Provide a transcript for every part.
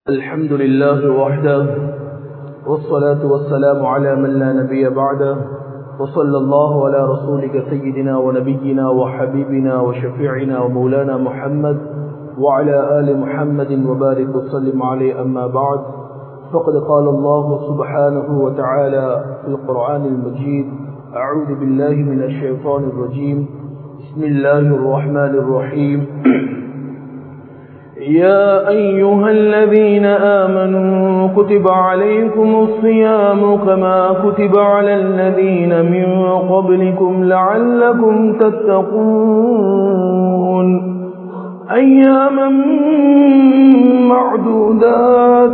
الحمد لله وحده والصلاة والسلام على من لا نبي بعده وصلى الله على رسولك سيدنا ونبينا وحبيبنا وشفيعنا ومولانا محمد وعلى آل محمد وبارك وسلم عليه أما بعد فقد قال الله سبحانه وتعالى في القرآن المجيد أعوذ بالله من الشيطان الرجيم بسم الله الرحمن الرحيم يا أيها الذين آمنوا كتب عليكم الصيام كما كتب على الذين من قبلكم لعلكم تتقون أياما معدودات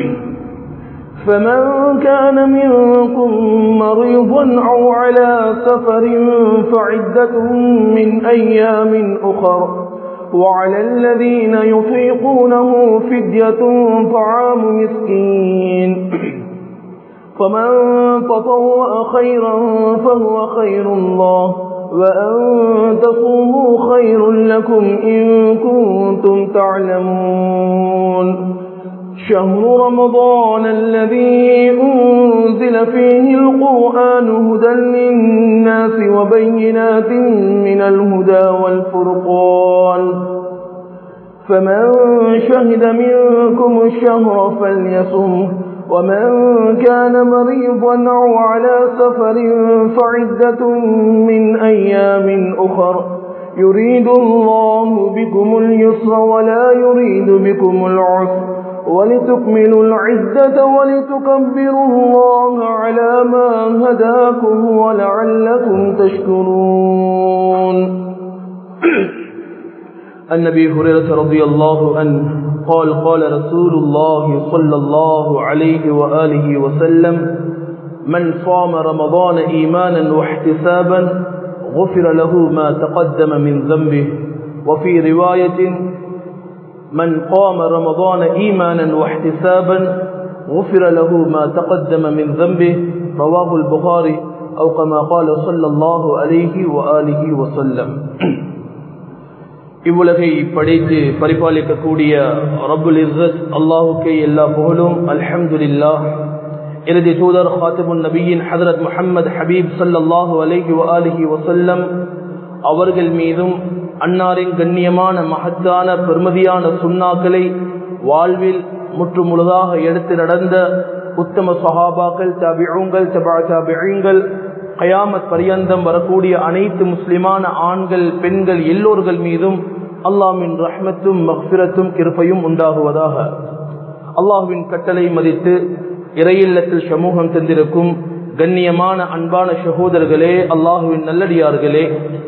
فمن كان منكم مريضا أو على سفر فعدة من أيام أخر وعلى الذين يطيقونه فدية طعام مسكين فمن تطوأ خيرا فهو خير الله وأن تصوموا خير لكم إن كنتم تعلمون شهر رمضان الذي أنزل فيه القرآن هدى للناس وبينات من الهدى والفرقان فمن شهد منكم الشهر فليصم ومن كان مريضا أو على سفر فعدة من أيام أخر يريد الله بكم اليسر ولا يريد بكم العسر ولتكملوا العدة ولتكبروا الله على ما هداكم ولعلكم تشكرون النبي هريرة رضي الله عنه قال قال رسول الله صلى الله عليه وآله وسلم من صام رمضان إيمانا واحتسابا غفر له ما تقدم من ذنبه وفي رواية من قام رمضان إيمانا واحتسابا غفر له ما تقدم من ذنبه رواه البخاري أو كما قال صلى الله عليه وآله وسلم இவ்வுலகை படைத்து பரிபாலிக்கக்கூடிய ரபுல் இஸ்ஸத் அல்லாஹுக்கே எல்லா புகழும் அல்ஹம்துலில்லா இறுதி தூதர் ஹாத்திமுன் நபியின் ஹதரத் முஹம்மது ஹபீப் சல்லாஹூ அலஹி வலிஹி வசல்லம் அவர்கள் மீதும் அன்னாரின் கண்ணியமான மகத்தான பெருமதியான சுண்ணாக்களை வாழ்வில் முற்று முழுதாக எடுத்து நடந்த உத்தம சஹாபாக்கள் தபிழுங்கள் தபா தபிழுங்கள் கயாமத் பரியந்தம் வரக்கூடிய அனைத்து முஸ்லிமான ஆண்கள் பெண்கள் எல்லோர்கள் மீதும் அல்லாமின் ரஹ்மத்தும் மஹ்பிரத்தும் கிருப்பையும் உண்டாகுவதாக அல்லாஹுவின் கட்டளை மதித்து இறையில்லத்தில் சமூகம் தந்திருக்கும் கண்ணியமான அன்பான சகோதரர்களே அல்லாஹுவின் நல்லடியார்களே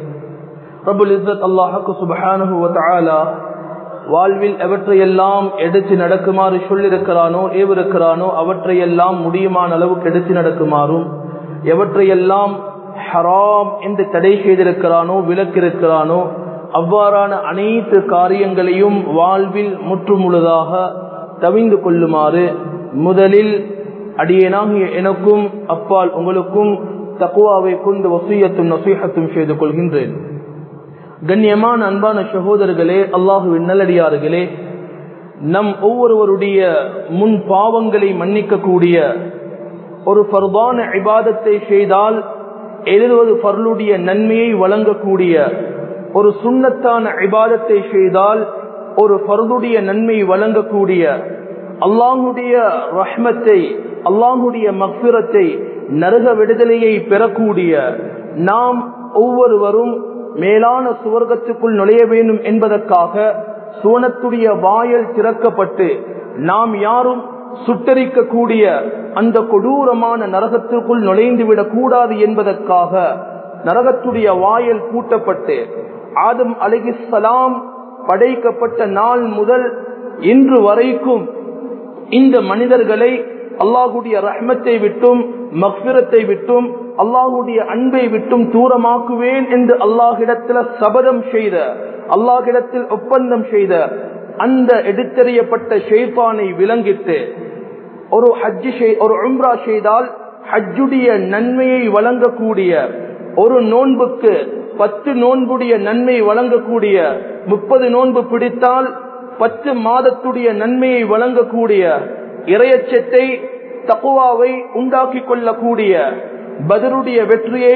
ரபுல் இஸ்ஸத் அல்லாஹுக்கு சுபஹானு வாழ்வில் எவற்றையெல்லாம் எடுத்து நடக்குமாறு சொல்லிருக்கிறானோ ஏவிருக்கிறானோ அவற்றையெல்லாம் முடியுமான அளவுக்கு எடுத்து நடக்குமாறும் எவற்றையெல்லாம் ஹராம் என்று தடை செய்திருக்கிறானோ விலக்கிருக்கிறானோ அவ்வாறான அனைத்து காரியங்களையும் வாழ்வில் முற்றுமுழுதாக தவிந்து கொள்ளுமாறு முதலில் அடியேனாகிய எனக்கும் அப்பால் உங்களுக்கும் தக்குவாவை கொண்டு வசூயத்தும் நசீகத்தும் செய்து கொள்கின்றேன் கண்ணியமான அன்பான சகோதரர்களே அல்லாஹுவின் நல்லடியார்களே நம் ஒவ்வொருவருடைய முன் பாவங்களை மன்னிக்கக்கூடிய ஒரு ஃபர்தான இபாதத்தை செய்தால் எழுதுவது ஃபர்லுடைய நன்மையை வழங்கக்கூடிய ஒரு சுண்ணத்தான இபாதத்தை செய்தால் ஒரு ஃபர்துடைய நன்மை வழங்கக்கூடிய அல்லாஹுடைய ரஹ்மத்தை அல்லாஹுடைய மக்பிரத்தை நரக விடுதலையை பெறக்கூடிய நாம் ஒவ்வொருவரும் மேலான சுவர்க்கத்துக்குள் நுழைய வேண்டும் என்பதற்காக சுவனத்துடைய வாயல் திறக்கப்பட்டு நாம் யாரும் சுட்டரிக்கக்கூடிய அந்த கொடூரமான நரகத்திற்குள் நுழைந்து விடக் கூடாது என்பதற்காக நரகத்துடைய வாயல் கூட்டப்பட்டு ஆதம் அலிகிஸ்லாம் படைக்கப்பட்ட நாள் முதல் இன்று வரைக்கும் இந்த மனிதர்களை அல்லாஹுடைய ரஹ்மத்தை விட்டும் மக்பிரத்தை விட்டும் அல்லாஹுடைய அன்பை விட்டும் தூரமாக்குவேன் என்று அல்லாஹிடத்தில் சபதம் செய்த அல்லாஹிடத்தில் ஒப்பந்தம் செய்த அந்த எடுத்தறியப்பட்ட ஷெய்பானை விளங்கிட்டு ஒரு ஹஜ்ஜி ஒரு உம்ரா செய்தால் ஹஜ்ஜுடைய நன்மையை வழங்கக்கூடிய ஒரு நோன்புக்கு பத்து நோன்புடைய நன்மை வழங்கக்கூடிய முப்பது நோன்பு பிடித்தால் பத்து மாதத்துடைய நன்மையை வழங்கக்கூடிய இரையச்சத்தை தக்குவாவை உண்டாக்கி கொள்ளக்கூடிய பதருடைய வெற்றியை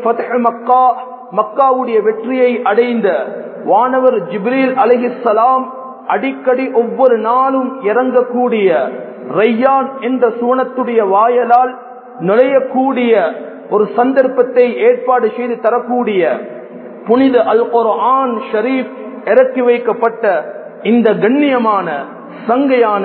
மக்கா மக்காவுடைய வெற்றியை அடைந்த வானவர் ஜிப்ரீல் அலிஹிசலாம் அடிக்கடி ஒவ்வொரு நாளும் இறங்கக்கூடிய ரையான் என்ற சூனத்துடைய வாயலால் நுழையக்கூடிய ஒரு சந்தர்ப்பத்தை ஏற்பாடு செய்து தரக்கூடிய புனித அல் குர்ஆன் ஷரீப் இறக்கி வைக்கப்பட்ட இந்த கண்ணியமான சங்கையான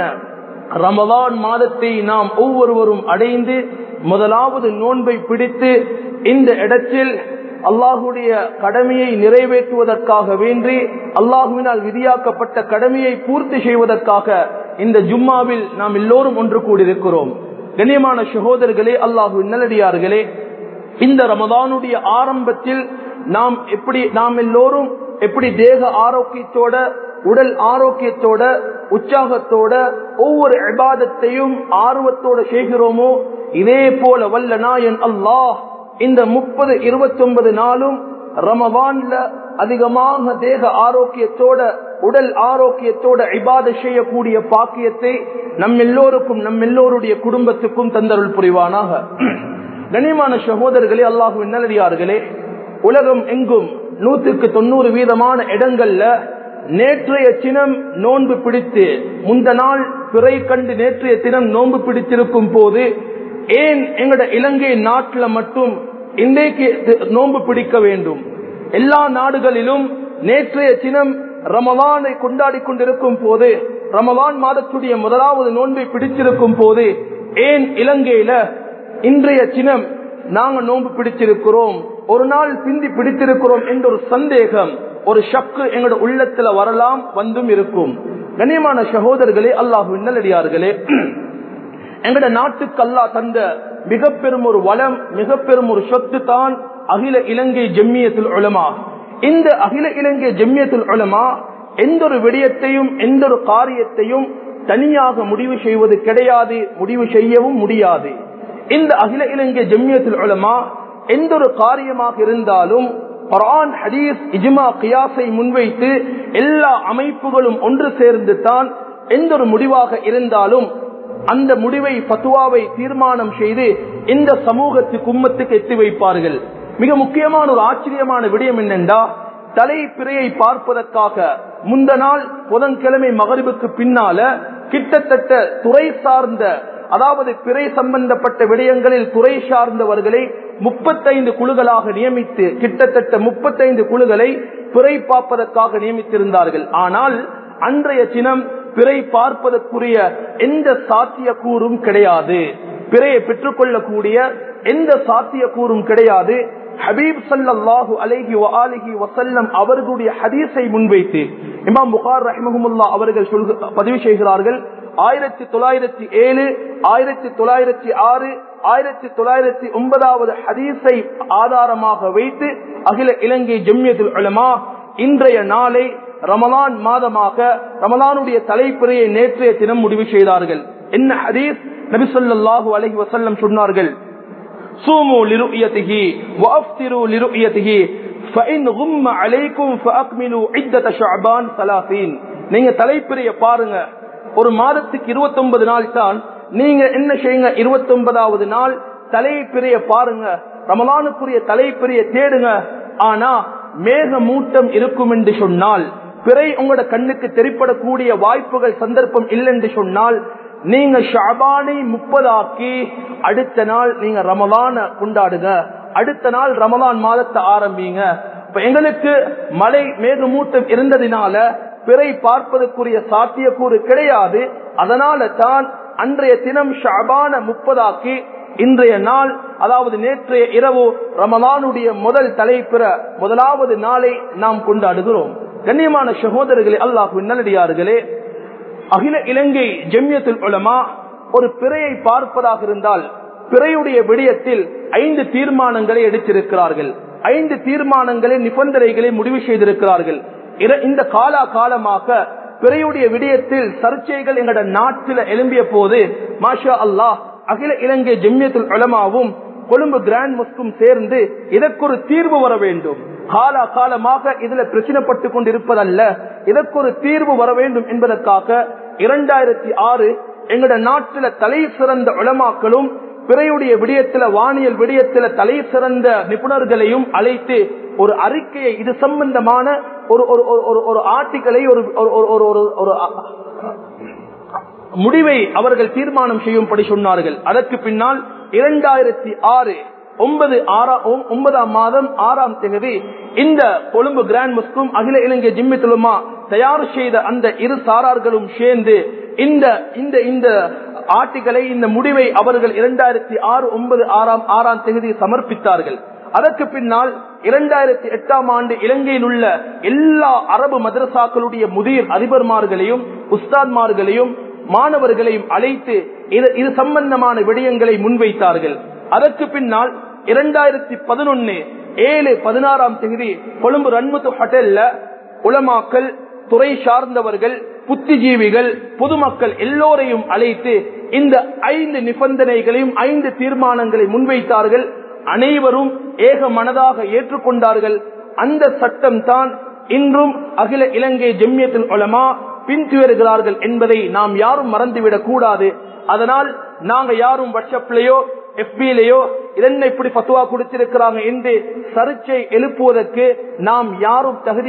ரமதான் மாதத்தை நாம் ஒவ்வொருவரும் அடைந்து முதலாவது நோன்பை பிடித்து இந்த இடத்தில் அல்லாஹுடைய கடமையை நிறைவேற்றுவதற்காக வேண்டி அல்லாஹுவினால் விதியாக்கப்பட்ட கடமையை பூர்த்தி செய்வதற்காக இந்த ஜும்மாவில் நாம் எல்லோரும் ஒன்று கூடியிருக்கிறோம் கண்ணியமான சகோதரர்களே அல்லாஹு நல்லடியார்களே இந்த ரமதானுடைய ஆரம்பத்தில் நாம் எப்படி நாம் எல்லோரும் எப்படி தேக ஆரோக்கியத்தோட உடல் ஆரோக்கியத்தோட உற்சாகத்தோட ஒவ்வொரு இபாதத்தையும் ஆர்வத்தோட செய்கிறோமோ இதே போல வல்ல நாயன் அல்லாஹ் இந்த முப்பது இருபத்தி ஒன்பது நாளும் ரமவான்ல அதிகமாக தேக ஆரோக்கியத்தோட உடல் ஆரோக்கியத்தோட இபாத செய்யக்கூடிய பாக்கியத்தை நம் எல்லோருக்கும் நம் எல்லோருடைய குடும்பத்துக்கும் தந்தருள் புரிவானாக கனிமான சகோதரர்களே அல்லாஹு நல்லடியார்களே உலகம் எங்கும் நூற்றுக்கு தொண்ணூறு வீதமான இடங்கள்ல நேற்றைய தினம் நோன்பு பிடித்து முந்த நாள் பிறை கண்டு நேற்றைய தினம் நோன்பு பிடித்திருக்கும் போது ஏன் எங்கட இலங்கை நாட்டில் மட்டும் இன்றைக்கு நோன்பு பிடிக்க வேண்டும் எல்லா நாடுகளிலும் நேற்றைய தினம் ரமவானை கொண்டாடி கொண்டிருக்கும் போது ரமவான் மாதத்துடைய முதலாவது நோன்பை பிடிச்சிருக்கும் போது ஏன் இலங்கையில இன்றைய தினம் நாங்க நோன்பு பிடிச்சிருக்கிறோம் ஒரு நாள் பிந்தி பிடித்திருக்கிறோம் என்ற ஒரு சந்தேகம் ஒரு ஷக்கு எங்களோட உள்ளத்துல வரலாம் வந்தும் இருக்கும் கண்ணியமான சகோதரர்களே அல்லாஹு நல்லடியார்களே எங்கட நாட்டுக்கு அல்லா தந்த மிக பெரும் ஒரு வளம் மிக பெரும் ஒரு சொத்து தான் அகில இலங்கை ஜெம்மியத்தில் உலமா இந்த அகில இலங்கை ஜெம்மியத்தில் உலமா எந்த ஒரு விடயத்தையும் எந்த ஒரு காரியத்தையும் தனியாக முடிவு செய்வது கிடையாது முடிவு செய்யவும் முடியாது இந்த அகில இலங்கை ஜெம்மியத்தில் உலமா எந்த ஒரு காரியமாக இருந்தாலும் குரான் ஹதீஸ் இஜ்மா கியாசை முன்வைத்து எல்லா அமைப்புகளும் ஒன்று சேர்ந்து தான் எந்த ஒரு முடிவாக இருந்தாலும் அந்த முடிவை பத்துவாவை தீர்மானம் செய்து இந்த சமூகத்துக்கு உம்மத்துக்கு எத்தி வைப்பார்கள் மிக முக்கியமான ஒரு ஆச்சரியமான விடயம் என்னென்றா தலை பிறையை பார்ப்பதற்காக முந்த நாள் புதன்கிழமை மகரிபுக்கு பின்னால கிட்டத்தட்ட துறை சார்ந்த அதாவது பிறை சம்பந்தப்பட்ட விடயங்களில் துறை சார்ந்தவர்களை முப்பத்தைந்து குழுக்களாக நியமித்து கிட்டத்தட்ட முப்பத்தைந்து குழுக்களை பிறை பார்ப்பதற்காக நியமித்திருந்தார்கள் ஆனால் அன்றைய தினம் பிறை பார்ப்பதற்குரிய எந்த சாத்தியக்கூறும் கிடையாது பிறையை பெற்றுக்கொள்ளக்கூடிய எந்த சாத்தியக்கூறும் கிடையாது ஹபீப் சல்லாஹு அலைஹி அலிஹி வசல்லம் அவர்களுடைய ஹதீஸை முன்வைத்து இமாம் புகார் ரஹ்மஹமுல்லா அவர்கள் பதிவு செய்கிறார்கள் ஆயிரத்தி தொள்ளாயிரத்தி ஏழு ஆயிரத்தி தொள்ளாயிரத்தி ஆறு ஆயிரத்தி தொள்ளாயிரத்தி ஒன்பதாவது ஹதீஸை ஆதாரமாக வைத்து அகில இலங்கை ஜம்மியத்துல் உலமா இன்றைய நாளை ரமலான் மாதமாக ரமலானுடைய தலைப்பிறையை நேற்றைய தினம் முடிவு செய்தார்கள் என்ன ஹதீஸ் நபி சொல்லாஹு அலஹி வசல்லம் சொன்னார்கள் சூமு லிருயதிஹி வஅஃப்திரு லிருயதிஹி فإن غم عليكم فأكملوا عدة شعبان 30 நீங்க தலைப்பிறைய பாருங்க ஒரு மாதத்துக்கு 29 நாள் தான் நீங்க என்ன செய்யுங்க 29வது நாள் தலைப்பிறைய பாருங்க ரமலானுக்குரிய தலைப்பிறைய தேடுங்க ஆனா மேக மூட்டம் இருக்கும் என்று சொன்னால் பிறை உங்களோட கண்ணுக்கு தெரிப்படக்கூடிய வாய்ப்புகள் சந்தர்ப்பம் இல்லை என்று சொன்னால் நீங்க ஷாபானை முப்பதாக்கி அடுத்த நாள் நீங்க ரமலான கொண்டாடுங்க அடுத்த நாள் ரமலான் மாதத்தை ஆரம்பிங்க இப்ப எங்களுக்கு மழை மேகமூட்டம் இருந்ததினால பிறை பார்ப்பதற்குரிய சாத்தியக்கூறு கிடையாது அதனால தான் அன்றைய தினம் ஷாபான முப்பதாக்கி இன்றைய நாள் அதாவது நேற்றைய இரவு ரமலானுடைய முதல் தலைப்பிற முதலாவது நாளை நாம் கொண்டாடுகிறோம் கண்ணியமான சகோதரர்களே அல்லாஹு நல்லடியார்களே அகில இலங்கை ஜெமியத்தில் உலமா ஒரு பிறையை பார்ப்பதாக இருந்தால் பிறையுடைய விடயத்தில் ஐந்து தீர்மானங்களை எடுத்திருக்கிறார்கள் ஐந்து தீர்மானங்களை நிபந்தனைகளை முடிவு செய்திருக்கிறார்கள் இந்த காலா காலமாக பிறையுடைய விடயத்தில் சர்ச்சைகள் எங்களோட நாட்டில் எழும்பிய போது மாஷா அல்லாஹ் அகில இலங்கை ஜெம்யத்துல் உலமாவும் கொழும்பு கிராண்ட் மஸ்கும் சேர்ந்து இதற்கு ஒரு தீர்வு வர வேண்டும் காலா காலமாக இதுல பிரச்சனைப்பட்டு கொண்டிருப்பதல்ல இதற்கு ஒரு தீர்வு வர வேண்டும் என்பதற்காக இரண்டாயிரத்தி ஆறு எங்கட நாட்டில தலை சிறந்த உளமாக்களும் பிறையுடைய விடயத்தில வானியல் விடயத்தில தலை சிறந்த நிபுணர்களையும் அழைத்து ஒரு அறிக்கையை இது சம்பந்தமான ஒரு ஒரு ஒரு ஒரு ஆர்டிக்கலை ஒரு ஒரு ஒரு ஒரு முடிவை அவர்கள் தீர்மானம் செய்யும்படி சொன்னார்கள் அதற்கு பின்னால் இரண்டாயிரத்தி ஆறு ஒன்பது ஆறாம் ஒன்பதாம் மாதம் ஆறாம் தேதி இந்த கொழும்பு கிராண்ட் முஸ்கும் அகில இலங்கை ஜிம்மித்துலுமா தயார் செய்த அந்த இரு சாரார்களும் சேர்ந்து இந்த இந்த இந்த ஆர்டிகளை இந்த முடிவை அவர்கள் இரண்டாயிரத்தி ஆறு ஒன்பது ஆறாம் ஆறாம் தேதி சமர்ப்பித்தார்கள் அதற்கு பின்னால் இரண்டாயிரத்தி எட்டாம் ஆண்டு இலங்கையில் உள்ள எல்லா அரபு மதரசாக்களுடைய முதிர் அதிபர்மார்களையும் உஸ்தாத்மார்களையும் மாணவர்களையும் அழைத்து இது சம்பந்தமான விடயங்களை முன்வைத்தார்கள் அதற்கு பின்னால் இரண்டாயிரத்தி பதினொன்னு ஏழு பதினாறாம் தேதி கொழும்பு ரன்முத்து ஹோட்டல்ல உலமாக்கல் துறை சார்ந்தவர்கள் புத்திஜீவிகள் பொதுமக்கள் எல்லோரையும் அழைத்து இந்த ஐந்து நிபந்தனைகளையும் ஐந்து தீர்மானங்களை முன்வைத்தார்கள் அனைவரும் ஏக மனதாக ஏற்றுக்கொண்டார்கள் அந்த சட்டம் தான் இன்றும் அகில இலங்கை ஜெம்யத்தில் உலமா பின்துயர்கிறார்கள் என்பதை நாம் யாரும் மறந்துவிடக் கூடாது அதனால் நாங்க யாரும் வாட்ஸ்அப்லயோ எஃபிலேயோ இதென்ன இப்படி பத்துவா கொடுத்திருக்கிறாங்க என்று சர்ச்சை எழுப்புவதற்கு நாம் யாரும் தகுதி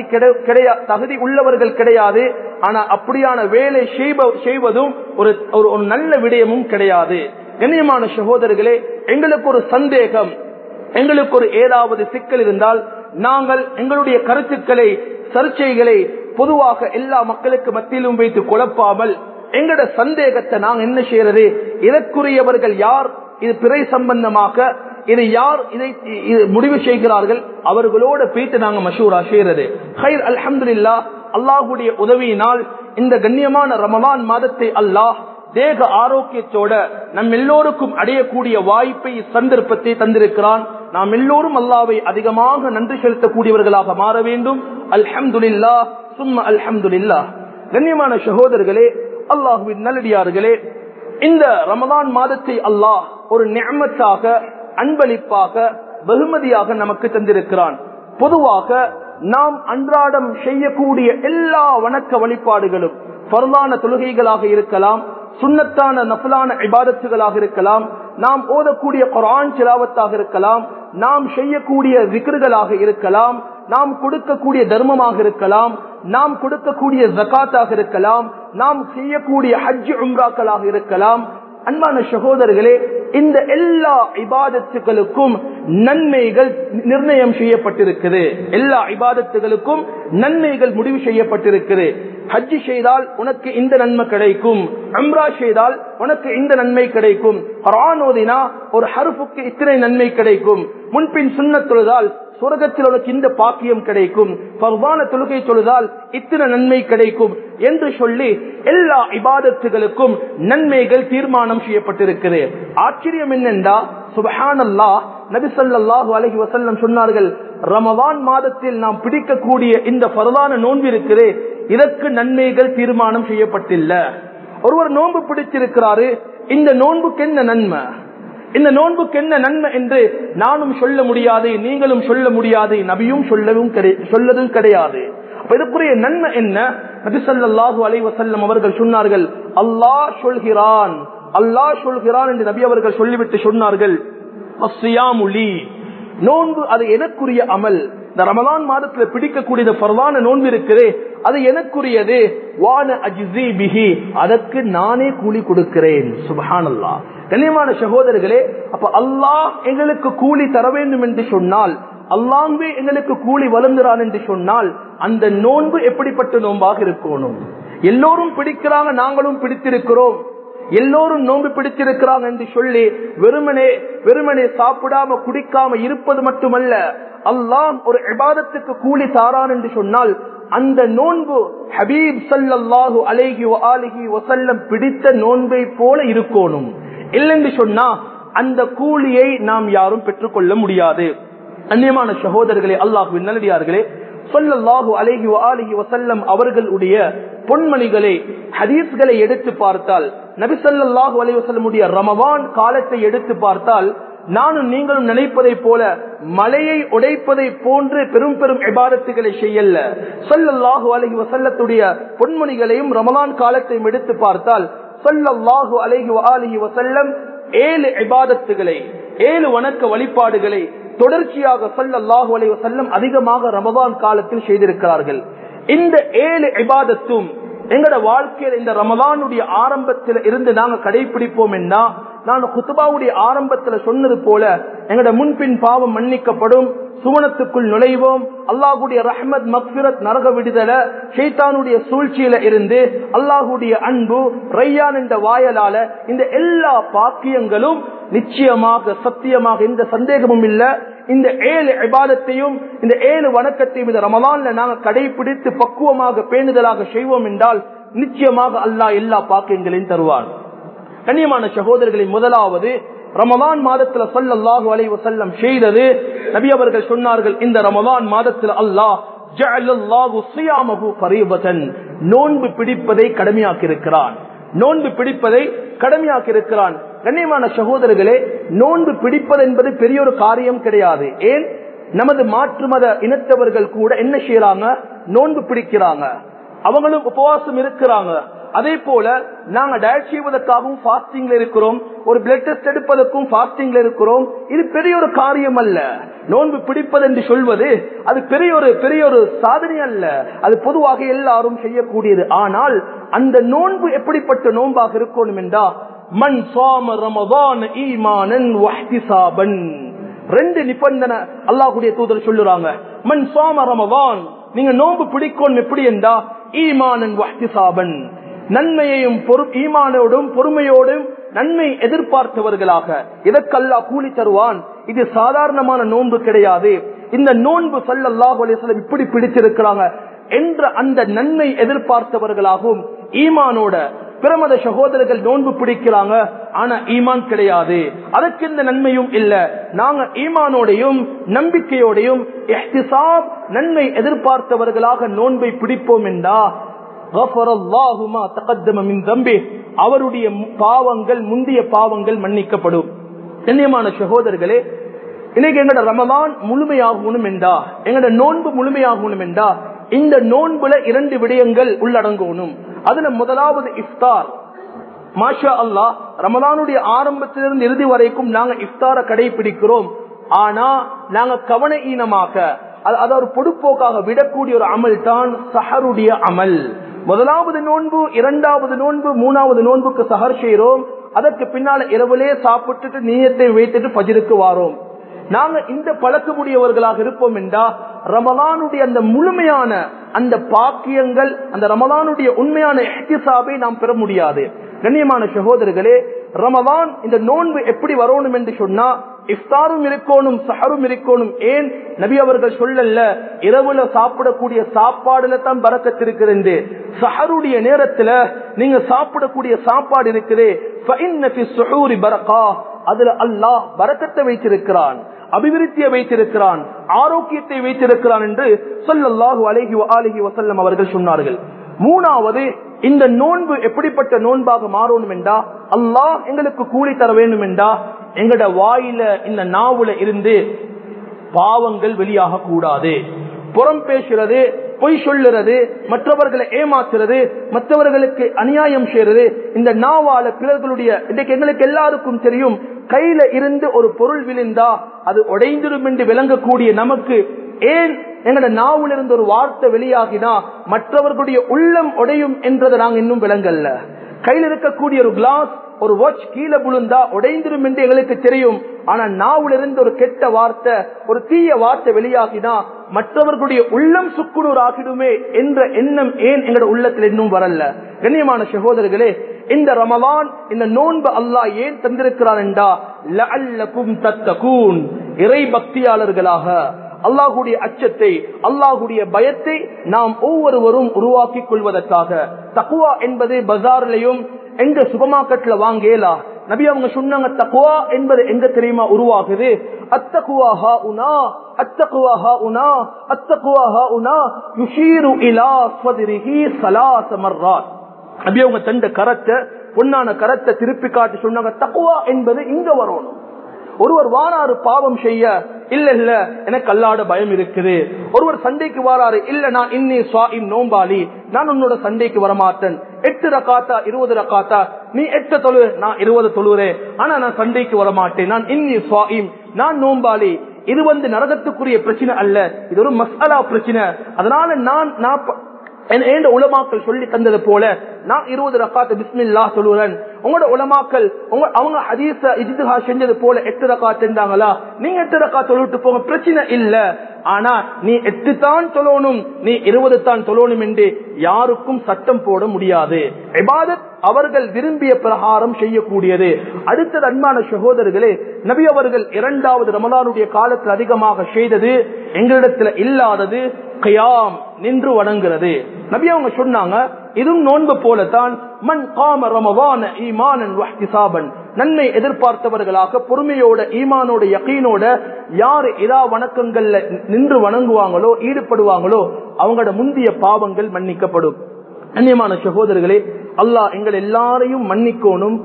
தகுதி உள்ளவர்கள் கிடையாது ஆனா அப்படியான வேலை செய்வதும் ஒரு ஒரு நல்ல விடயமும் கிடையாது கண்ணியமான சகோதரர்களே எங்களுக்கு ஒரு சந்தேகம் எங்களுக்கு ஒரு ஏதாவது சிக்கல் இருந்தால் நாங்கள் எங்களுடைய கருத்துக்களை சர்ச்சைகளை பொதுவாக எல்லா மக்களுக்கு மத்தியிலும் வைத்து குழப்பாமல் எங்களோட சந்தேகத்தை நாங்க என்ன செய்யறது இதற்குரியவர்கள் யார் இது பிறை சம்பந்தமாக இது யார் இதை முடிவு செய்கிறார்கள் அவர்களோட போயிட்டு நாங்க மஷூரா செய்யறது ஹைர் அல்ஹம்துல்லா அல்லாஹுடைய உதவியினால் இந்த கண்ணியமான ரமலான் மாதத்தை அல்லாஹ் தேக ஆரோக்கியத்தோட நம் எல்லோருக்கும் அடையக்கூடிய வாய்ப்பை சந்தர்ப்பத்தை தந்திருக்கிறான் நாம் எல்லோரும் அல்லாவை அதிகமாக நன்றி செலுத்தக்கூடியவர்களாக மாற வேண்டும் அல்ஹம்துல்லா சும்மா அல்ஹம்துல்லா கண்ணியமான சகோதரர்களே அல்லாஹுவின் நல்லடியார்களே இந்த ரமதான் மாதத்தை அல்லாஹ் ஒரு நியமத்தாக அன்பளிப்பாக வெகுமதியாக நமக்கு தந்திருக்கிறான் பொதுவாக நாம் அன்றாடம் செய்யக்கூடிய எல்லா வணக்க வழிபாடுகளும் பரவான தொழுகைகளாக இருக்கலாம் சுண்ணத்தான நஃபலான இபாதத்துகளாக இருக்கலாம் நாம் ஓதக்கூடிய குரான் சிலாவத்தாக இருக்கலாம் நாம் செய்யக்கூடிய விக்கிர்களாக இருக்கலாம் நாம் கொடுக்கக்கூடிய தர்மமாக இருக்கலாம் நாம் கொடுக்கக்கூடிய ஜக்காத்தாக இருக்கலாம் நாம் செய்யக்கூடிய ஹஜ் உம்ராக்களாக இருக்கலாம் அன்பான சகோதரர்களே இந்த எல்லா இபாதத்துகளுக்கும் நன்மைகள் நிர்ணயம் செய்யப்பட்டிருக்குது எல்லா இபாதத்துகளுக்கும் நன்மைகள் முடிவு செய்யப்பட்டிருக்குது ஹஜ் செய்தால் உனக்கு இந்த நன்மை கிடைக்கும் அம்ரா செய்தால் உனக்கு இந்த நன்மை கிடைக்கும் குரான் ஓதினா ஒரு ஹருஃபுக்கு இத்தனை நன்மை கிடைக்கும் முன்பின் சுண்ண தொழுதால் சுரகத்தில் உனக்கு இந்த பாக்கியம் கிடைக்கும் பர்வான தொழுகை தொழுதால் இத்தனை நன்மை கிடைக்கும் என்று சொல்லி எல்லா இபாதத்துகளுக்கும் நன்மைகள் தீர்மானம் செய்யப்பட்டிருக்கிறது ஆச்சரியம் என்னென்றா சுபஹான் அல்லா நபிசல்லாஹு அலஹி வசல்லம் சொன்னார்கள் ரமவான் மாதத்தில் நாம் பிடிக்கக்கூடிய இந்த பரவான நோன்பு இருக்கிறே இதற்கு நன்மைகள் தீர்மானம் செய்யப்பட்டில்ல ஒருவர் நோன்பு பிடிச்சிருக்கிறாரு இந்த நோன்புக்கு என்ன நன்மை இந்த நோன்புக்கு என்ன நன்மை என்று நானும் சொல்ல முடியாது நீங்களும் சொல்ல முடியாது நபியும் சொல்லவும் சொல்லதும் கிடையாது இதற்குரிய நன்மை என்ன நபிசல்லாஹு அலை வசல்லம் அவர்கள் சொன்னார்கள் அல்லாஹ் சொல்கிறான் அல்லாஹ் சொல்கிறான் என்று நபி அவர்கள் சொல்லிவிட்டு சொன்னார்கள் நோன்பு அது எனக்குரிய அமல் இந்த ரமலான் மாதத்துல பிடிக்கக்கூடிய பரவான நோன்பு இருக்குது அது எனக்குரியது வான அஜிசி பிஹி அதற்கு நானே கூலி கொடுக்கிறேன் சுபஹான் அல்லா கண்ணியமான சகோதரர்களே அப்ப அல்லாஹ் எங்களுக்கு கூலி தர வேண்டும் என்று சொன்னால் அல்லாமே எங்களுக்கு கூலி வழங்குறான் என்று சொன்னால் அந்த நோன்பு எப்படிப்பட்ட நோன்பாக இருக்கணும் எல்லோரும் பிடிக்கிறாங்க நாங்களும் பிடித்திருக்கிறோம் எல்லோரும் நோன்பு பிடிச்சிருக்கிறாங்க என்று சொல்லி வெறுமனே வெறுமனே சாப்பிடாம குடிக்காம இருப்பது மட்டுமல்ல அல்லாம் ஒரு இபாதத்துக்கு கூலி தாரான் என்று சொன்னால் அந்த நோன்பு ஹபீப் சல்லாஹூ அலேஹி ஆலிஹி வசல்லம் பிடித்த நோன்பை போல இருக்கணும் இல்லைன்னு சொன்னா அந்த கூலியை நாம் யாரும் பெற்றுக்கொள்ள முடியாது அந்நியமான சகோதரர்களே அல்லாஹு நல்லடியார்களே சொல்லல்லாஹு அலேஹி ஆலிஹி வசல்லம் அவர்களுடைய பொன்மணிகளை ஹதீஸ்களை எடுத்து பார்த்தால் நபிசல்லாஹு அலி வசல்லமுடைய ரமவான் காலத்தை எடுத்து பார்த்தால் நானும் நீங்களும் நினைப்பதை போல மலையை உடைப்பதை போன்று பெரும் பெரும் இபாதத்துகளை செய்யல சொல்லல்லாஹு அலஹி வசல்லத்துடைய பொன்மொழிகளையும் ரமலான் காலத்தையும் எடுத்து பார்த்தால் சொல்லல்லாஹு அலஹி அலஹி வசல்லம் ஏழு இபாதத்துகளை ஏழு வணக்க வழிபாடுகளை தொடர்ச்சியாக சொல்லல்லாஹு அலஹி வசல்லம் அதிகமாக ரமலான் காலத்தில் செய்திருக்கிறார்கள் இந்த ஏழு இபாதத்தும் எங்கட வாழ்க்கையில இந்த ரமலானுடைய ஆரம்பத்தில் இருந்து நாங்க கடைபிடிப்போம் என்றா நான் குத்துபாவுடைய ஆரம்பத்துல சொன்னது போல எங்கட முன்பின் பாவம் மன்னிக்கப்படும் சுவனத்துக்குள் நுழைவோம் அல்லாஹுடைய ரஹ்மத் மக்பிரத் நரக விடுதல ஷைத்தானுடைய சூழ்ச்சியில இருந்து அல்லாஹுடைய அன்பு ரையான் என்ற வாயலால இந்த எல்லா பாக்கியங்களும் நிச்சயமாக சத்தியமாக எந்த சந்தேகமும் இல்ல இந்த ஏழு இபாதத்தையும் இந்த ஏழு வணக்கத்தையும் இந்த ரமலான்ல நாங்க கடைபிடித்து பக்குவமாக பேணுதலாக செய்வோம் என்றால் நிச்சயமாக அல்லாஹ் எல்லா பாக்கியங்களையும் தருவான் கண்ணியமான சகோதரர்களின் முதலாவது ரமலான் மாதத்துல சொல்லல்லாஹு அலைஹி வஸல்லம் செய்தது நபி அவர்கள் சொன்னார்கள் இந்த ரமலான் மாதத்தில் அல்லாஹ் ஜஅலல்லாஹு ஸியாமஹு ஃபரீபதன் நோன்பு பிடிப்பதை கடமையாக்கி இருக்கிறான் நோன்பு பிடிப்பதை கடமையாக்கி இருக்கிறான் கண்ணியமான சகோதரர்களே நோன்பு பிடிப்பது என்பது பெரிய ஒரு காரியம் கிடையாது ஏன் நமது மாற்று மத இனத்தவர்கள் கூட என்ன செய்யறாங்க நோன்பு பிடிக்கிறாங்க அவங்களும் உபவாசம் இருக்கிறாங்க அதே போல நாங்க டயட் செய்வதற்காகவும் பாஸ்டிங்ல இருக்கிறோம் ஒரு பிளட் டெஸ்ட் எடுப்பதற்கும் பாஸ்டிங்ல இருக்கிறோம் இது பெரிய ஒரு காரியம் அல்ல நோன்பு பிடிப்பது என்று சொல்வது அது பெரிய ஒரு பெரிய ஒரு சாதனை அல்ல அது பொதுவாக எல்லாரும் செய்யக்கூடியது ஆனால் அந்த நோன்பு எப்படிப்பட்ட நோன்பாக இருக்கணும் என்றா மண் சுவாம ரமதான் ஈமானன் வஹ்திசாபன் ரெண்டு நிபந்தனை அல்லாஹ்வுடைய தூதர் சொல்லுறாங்க மண் சுவாம ரமதான் நீங்க நோன்பு பிடிக்கணும் எப்படி என்றா ஈமானன் வஹ்திசாபன் நன்மையையும் ஈமானோடும் பொறுமையோடும் நன்மை எதிர்பார்த்தவர்களாக இதற்கல்லா கூலி தருவான் இது சாதாரணமான நோன்பு கிடையாது இந்த நோன்பு சல்லல்லாஹு அலிஸ்லம் இப்படி பிடிச்சிருக்கிறாங்க என்ற அந்த நன்மை எதிர்பார்த்தவர்களாகவும் ஈமானோட பிரமத சகோதரர்கள் நோன்பு பிடிக்கிறாங்க ஆனா ஈமான் கிடையாது அதற்கு இந்த நன்மையும் இல்ல நாங்க ஈமானோடையும் நம்பிக்கையோடையும் நன்மை எதிர்பார்த்தவர்களாக நோன்பை பிடிப்போம் என்றா அவருடைய பாவங்கள் முந்திய பாவங்கள் மன்னிக்கப்படும் கண்ணியமான சகோதரர்களே இன்னைக்கு எங்கட ரமதான் முழுமையாகணும் என்றா எங்கட நோன்பு முழுமையாகணும் என்றா இந்த நோன்புல இரண்டு விடயங்கள் உள்ளடங்கணும் அதுல முதலாவது இஃப்தார் மாஷா அல்லா ரமதானுடைய ஆரம்பத்திலிருந்து இறுதி வரைக்கும் நாங்க இஃப்தார கடைபிடிக்கிறோம் ஆனா நாங்க கவன ஈனமாக அது ஒரு பொடுப்போக்காக விடக்கூடிய ஒரு அமல் தான் சஹருடைய அமல் முதலாவது நோன்பு இரண்டாவது நோன்பு மூணாவது நோன்புக்கு சஹர் செய்யறோம் அதற்கு பின்னால இரவுலே சாப்பிட்டுட்டு நீயத்தை வைத்துட்டு பஜிருக்கு வாரோம் நாங்க இந்த பழக்கமுடையவர்களாக இருப்போம் என்றா ரமலானுடைய அந்த முழுமையான அந்த பாக்கியங்கள் அந்த ரமலானுடைய உண்மையான எஹ்திசாபை நாம் பெற முடியாது கண்ணியமான சகோதரர்களே ரமலான் இந்த நோன்பு எப்படி வரணும் என்று சொன்னா இஃப்தாரும் இருக்கணும் சஹரும் இருக்கணும் ஏன் நபி அவர்கள் சொல்லல இரவுல சாப்பிடக்கூடிய சாப்பாடுல தான் பறக்கத்திருக்கிறது சஹருடைய நேரத்துல நீங்க சாப்பிடக்கூடிய சாப்பாடு இருக்குது அதுல அல்லாஹ் பறக்கத்தை வைத்திருக்கிறான் அபிவிருத்தியை வைத்திருக்கிறான் ஆரோக்கியத்தை வைத்திருக்கிறான் என்று சொல்லல்லாஹு அலஹி அலஹி வசல்லம் அவர்கள் சொன்னார்கள் மூணாவது இந்த நோன்பு எப்படிப்பட்ட நோன்பாக மாறணும் என்றா அல்லாஹ் எங்களுக்கு கூலி தர வேண்டும் என்றா எங்கட வாயில இந்த நாவுல இருந்து பாவங்கள் வெளியாக கூடாது புறம் பேசுறது பொய் சொல்லுறது மற்றவர்களை ஏமாத்துறது மற்றவர்களுக்கு அநியாயம் செய்யறது இந்த நாவால பிறர்களுடைய இன்றைக்கு எங்களுக்கு எல்லாருக்கும் தெரியும் கையில இருந்து ஒரு பொருள் விழுந்தா அது உடைந்திரும் என்று விளங்கக்கூடிய நமக்கு ஏன் எங்கட நாவில் இருந்து ஒரு வார்த்தை வெளியாகினா மற்றவர்களுடைய உள்ளம் உடையும் என்றதை நாங்க இன்னும் விளங்கல்ல கையில் இருக்கக்கூடிய ஒரு கிளாஸ் ஒரு வாட்ச் கீழே விழுந்தா உடைந்திரும் என்று எங்களுக்கு தெரியும் ஆனா நாவில் இருந்து ஒரு கெட்ட வார்த்தை ஒரு தீய வார்த்தை வெளியாகினா மற்றவர்களுடைய உள்ளம் சுக்குநூறு ஆகிடுமே என்ற எண்ணம் ஏன் எங்களோட உள்ளத்தில் இன்னும் வரல கண்ணியமான சகோதரர்களே இந்த ரமலான் இந்த நோன்பு அல்லாஹ் ஏன் தந்திருக்கிறான் என்றா லஅல்லகும் தத்தகூன் இறை பக்தியாளர்களாக அல்லாஹுடைய அச்சத்தை அல்லாஹுடைய பயத்தை நாம் ஒவ்வொருவரும் உருவாக்கி கொள்வதற்காக தக்குவா என்பது பஜார்லயும் எங்க சுபமாக்கட்ல வாங்கலா நபி அவங்க சொன்னாங்க தக்குவா என்பது எங்க தெரியுமா உருவாகுது அத்தகுவாஹா உனா அத்தகுவாஹா உனா அத்தகுவாஹா உனா யுஷீரு இலா ஸ்வதிரிஹி சலாச மர்ராத் நபி அவங்க தண்ட கரத்தை பொன்னான கரத்தை திருப்பி காட்டி சொன்னாங்க தக்குவா என்பது இங்க வரணும் ஒருவர் வாராறு பாவம் செய்ய இல்ல இல்ல எனக்கு அல்லாட பயம் இருக்குது ஒருவர் சண்டைக்கு வாராரு இல்ல நான் இன்னி சுவாயிம் நோம்பாளி நான் உன்னோட சண்டைக்கு வரமாட்டேன் எட்டு ரக்காத்தா இருபது ரக்காத்தா நீ எட்டு தொழு நான் இருபது தொழுறேன் ஆனா நான் சண்டைக்கு வரமாட்டேன் நான் இன்னி சுவாயிம் நான் நோம்பாளி இது வந்து நரகத்துக்குரிய பிரச்சனை அல்ல இது ஒரு மசாலா பிரச்சனை அதனால நான் நான் ப- என் ஏண்ட உலமாக்கள் சொல்லி தந்தது போல நான் இருபது ரக்காத்து பிஸ்மில்லா சொல்லுறேன் உங்களோட உலமாக்கள் உங்க அவங்க ஹதீஸ இஜிதுஹா செஞ்சது போல எட்டு ரக்காத்து இருந்தாங்களா நீங்க எட்டு ரக்கா சொல்லிட்டு போங்க பிரச்சனை இல்ல ஆனா நீ எட்டு தான் சொல்லணும் நீ இருபது தான் சொல்லணும் என்று யாருக்கும் சட்டம் போட முடியாது இபாதத் அவர்கள் விரும்பிய பிரகாரம் செய்யக்கூடியது அடுத்தது அன்பான சகோதரர்களே நபி அவர்கள் இரண்டாவது ரமலானுடைய காலத்தில் அதிகமாக செய்தது எங்களிடத்துல இல்லாதது கயாம் நின்று வணங்குறது நபி அவங்க சொன்னாங்க இதுவும் நோன்பு போலத்தான் மண் காம ரமவான ஈமானன் வஹ்திசாபன் நன்மை எதிர்பார்த்தவர்களாக பொறுமையோட ஈமானோட யகீனோட யார் இரா வணக்கங்கள்ல நின்று வணங்குவாங்களோ ஈடுபடுவாங்களோ அவங்களோட முந்திய பாவங்கள் மன்னிக்கப்படும் கண்ணியமான சகோதரர்களே அல்லாஹ் எங்கள் எல்லாரையும் மன்னிக்கோணும்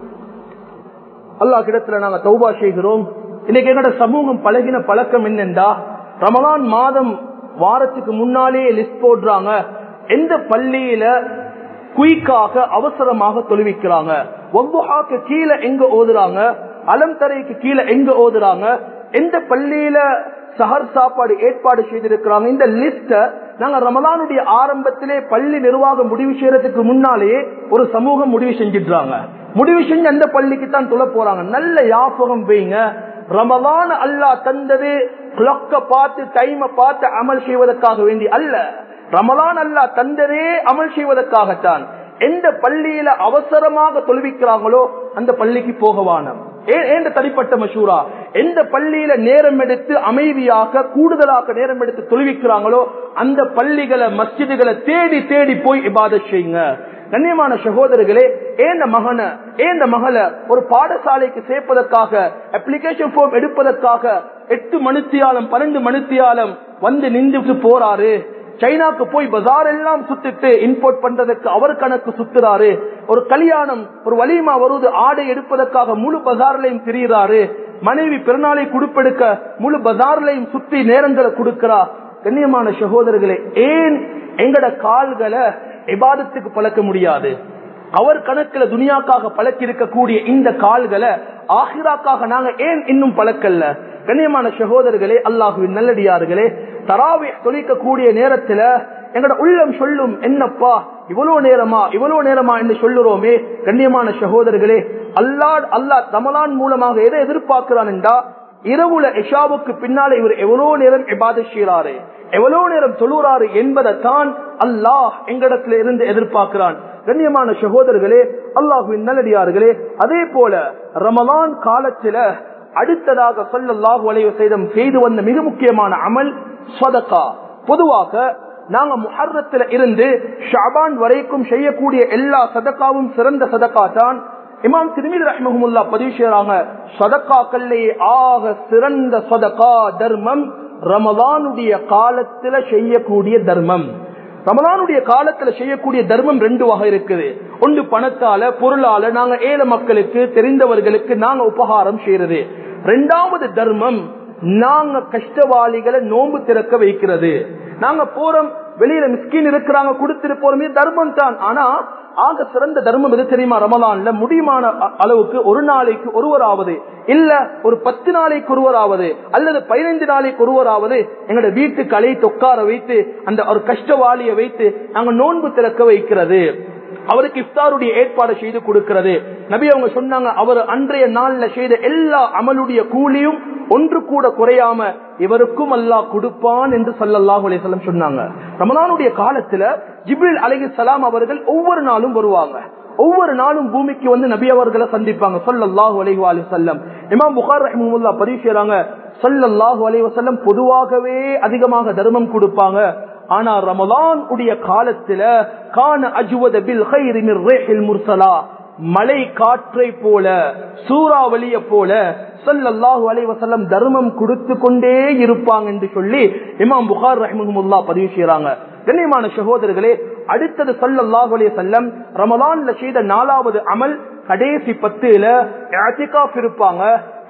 அல்லாஹ் கிடத்துல நாங்க தௌபா செய்கிறோம் இன்னைக்கு எங்களோட சமூகம் பழகின பழக்கம் என்னென்றா ரமலான் மாதம் வாரத்துக்கு முன்னாலே லிஸ்ட் போடுறாங்க எந்த பள்ளியில குயிக்காக அவசரமாக தொழுவிக்கிறாங்க ஒவ்வொஹாக்கு கீழே எங்க ஓதுறாங்க அலம் தரைக்கு கீழே எங்க ஓதுறாங்க எந்த பள்ளியில சஹர் சாப்பாடு ஏற்பாடு செய்திருக்கிறாங்க இந்த லிஸ்ட நாங்க ரமலானுடைய ஆரம்பத்திலே பள்ளி நிர்வாகம் முடிவு செய்யறதுக்கு முன்னாலேயே ஒரு சமூகம் முடிவு செஞ்சிடுறாங்க முடிவு செஞ்சு அந்த பள்ளிக்கு தான் துள போறாங்க நல்ல யாபகம் வைங்க ரமலான் அல்லாஹ் தந்தது கிளக்க பார்த்து டைமை பார்த்து அமல் செய்வதற்காக வேண்டி அல்ல ரமலான் அல்லாஹ் தந்ததே அமல் செய்வதற்காகத்தான் எந்த பள்ளியில அவசரமாக தொழுவிக்கிறாங்களோ அந்த பள்ளிக்கு போகவானம் ஏன் தனிப்பட்ட மசூரா எந்த பள்ளியில நேரம் எடுத்து அமைதியாக கூடுதலாக நேரம் எடுத்து தொழுவிக்கிறாங்களோ அந்த பள்ளிகளை மஸ்ஜிதுகளை தேடி தேடி போய் இபாத செய்யுங்க கண்ணியமான சகோதரர்களே ஏந்த மகனை ஏந்த மகளை ஒரு பாடசாலைக்கு சேர்ப்பதற்காக அப்ளிகேஷன் ஃபார்ம் எடுப்பதற்காக எட்டு மணித்தியாலம் பன்னெண்டு மணித்தியாலம் வந்து நின்றுட்டு போறாரு சைனாக்கு போய் பஜார் எல்லாம் சுத்திட்டு இம்போர்ட் பண்றதுக்கு அவர் கணக்கு சுத்துறாரு ஒரு கல்யாணம் ஒரு வலிமா வருவது ஆடை எடுப்பதற்காக முழு பஜார்லையும் திரியிறாரு மனைவி பிறநாளை குடுப்பெடுக்க முழு பஜார்லையும் சுத்தி நேரங்களை கொடுக்கிறா கண்ணியமான சகோதரர்களே ஏன் எங்கட கால்களை இபாதத்துக்கு பழக்க முடியாது அவர் கணக்குல துனியாக்காக பழக்கி இருக்கக்கூடிய இந்த கால்களை ஆஹிராக்காக நாங்க ஏன் இன்னும் பழக்கல்ல கண்ணியமான சகோதரர்களே அல்லாஹுவின் நல்லடியார்களே தராவி தொழிக்கக்கூடிய நேரத்துல எங்கட உள்ளம் சொல்லும் என்னப்பா இவ்வளவு நேரமா இவ்வளவு நேரமா என்று சொல்லுறோமே கண்ணியமான சகோதரர்களே அல்லாஹ் அல்லாஹ் ரமலான் மூலமாக எதை எதிர்பார்க்கிறான் என்றா இரவுல இஷாவுக்கு பின்னால இவர் எவ்வளவு நேரம் இபாத செய்யறாரு எவ்வளவு நேரம் தொழுறாரு என்பதைத்தான் அல்லாஹ் எங்களிடத்துல இருந்து எதிர்பார்க்கிறான் கண்ணியமான சகோதரர்களே அல்லாஹுவின் நல்லடியார்களே அதே போல ரமலான் காலத்துல அடுத்ததாக சொல்லல்லாஹு அலைவ செய்தம் செய்து வந்த மிக முக்கியமான அமல் சதக்கா பொதுவாக நாங்க முஹர்ரத்துல இருந்து ஷாபான் வரைக்கும் செய்யக்கூடிய எல்லா சதக்காவும் சிறந்த சதக்கா தான் இமாம் திருமிதி ரஹ்மஹமுல்லா பதிவு செய்யறாங்க சதக்காக்கள்லே ஆக சிறந்த சதக்கா தர்மம் ரமதானுடைய காலத்துல செய்யக்கூடிய தர்மம் ரமலானுடைய காலத்துல செய்யக்கூடிய தர்மம் ரெண்டு வகை இருக்குது ஒன்று பணத்தால பொருளால நாங்க ஏழை மக்களுக்கு தெரிந்தவர்களுக்கு நாங்க உபகாரம் செய்யறது ரெண்டாவது தர்மம் நாங்க கஷ்டவாளிகளை நோன்பு திறக்க வைக்கிறது நாங்க போறோம் வெளியில மிஸ்கின் இருக்கிறாங்க கொடுத்துட்டு போறோமே தர்மம் தான் ஆனா ஆக சிறந்த தர்மம் எது தெரியுமா ரமலான்ல முடியுமான அளவுக்கு ஒரு நாளைக்கு ஒருவராவது இல்ல ஒரு பத்து நாளைக்கு ஒருவராவது அல்லது பதினைந்து நாளைக்கு ஒருவராவது எங்களோட வீட்டுக்கு அழைத்து உட்கார வைத்து அந்த ஒரு கஷ்டவாளியை வைத்து நாங்க நோன்பு திறக்க வைக்கிறது அவருக்கு இஃப்தாருடைய ஏற்பாடு செய்து கொடுக்கிறது நபி அவங்க சொன்னாங்க அவர் அன்றைய நாள்ல செய்த எல்லா அமலுடைய கூலியும் ஒன்று கூட குறையாம இவருக்கும் அல்லாஹ் கொடுப்பான் என்று சல்லல்லாஹு அலையம் சொன்னாங்க ரமலானுடைய காலத்துல ஜிப்ரில் அலகி சலாம் அவர்கள் ஒவ்வொரு நாளும் வருவாங்க ஒவ்வொரு நாளும் பூமிக்கு வந்து நபி அவர்களை சந்திப்பாங்க சொல்லல்லாஹு அலைஹி அலி செல்லம் இமாம் புகார் ரஹிமுல்லா பதிவு செய்யறாங்க சொல்லல்லாஹு அலைஹி வசல்லம் பொதுவாகவே அதிகமாக தர்மம் கொடுப்பாங்க ஆனா ரமலான் உடைய காலத்துல கான அஜுவத பில் ஹைரில் முர்சலா மலை காற்றை போல சூறாவளிய போல சல்லல்லாஹு அலை வசல்லம் தர்மம் கொடுத்து கொண்டே இருப்பாங்க என்று சொல்லி இமாம் புகார் ரஹிமுல்லா பதிவு செய்யறாங்க கண்ணியமான சகோதரர்களே அடுத்தது சல்லல்லாஹு அலைய செல்லம் ரமலான்ல செய்த நாலாவது அமல் கடைசி பத்துல இருப்பாங்க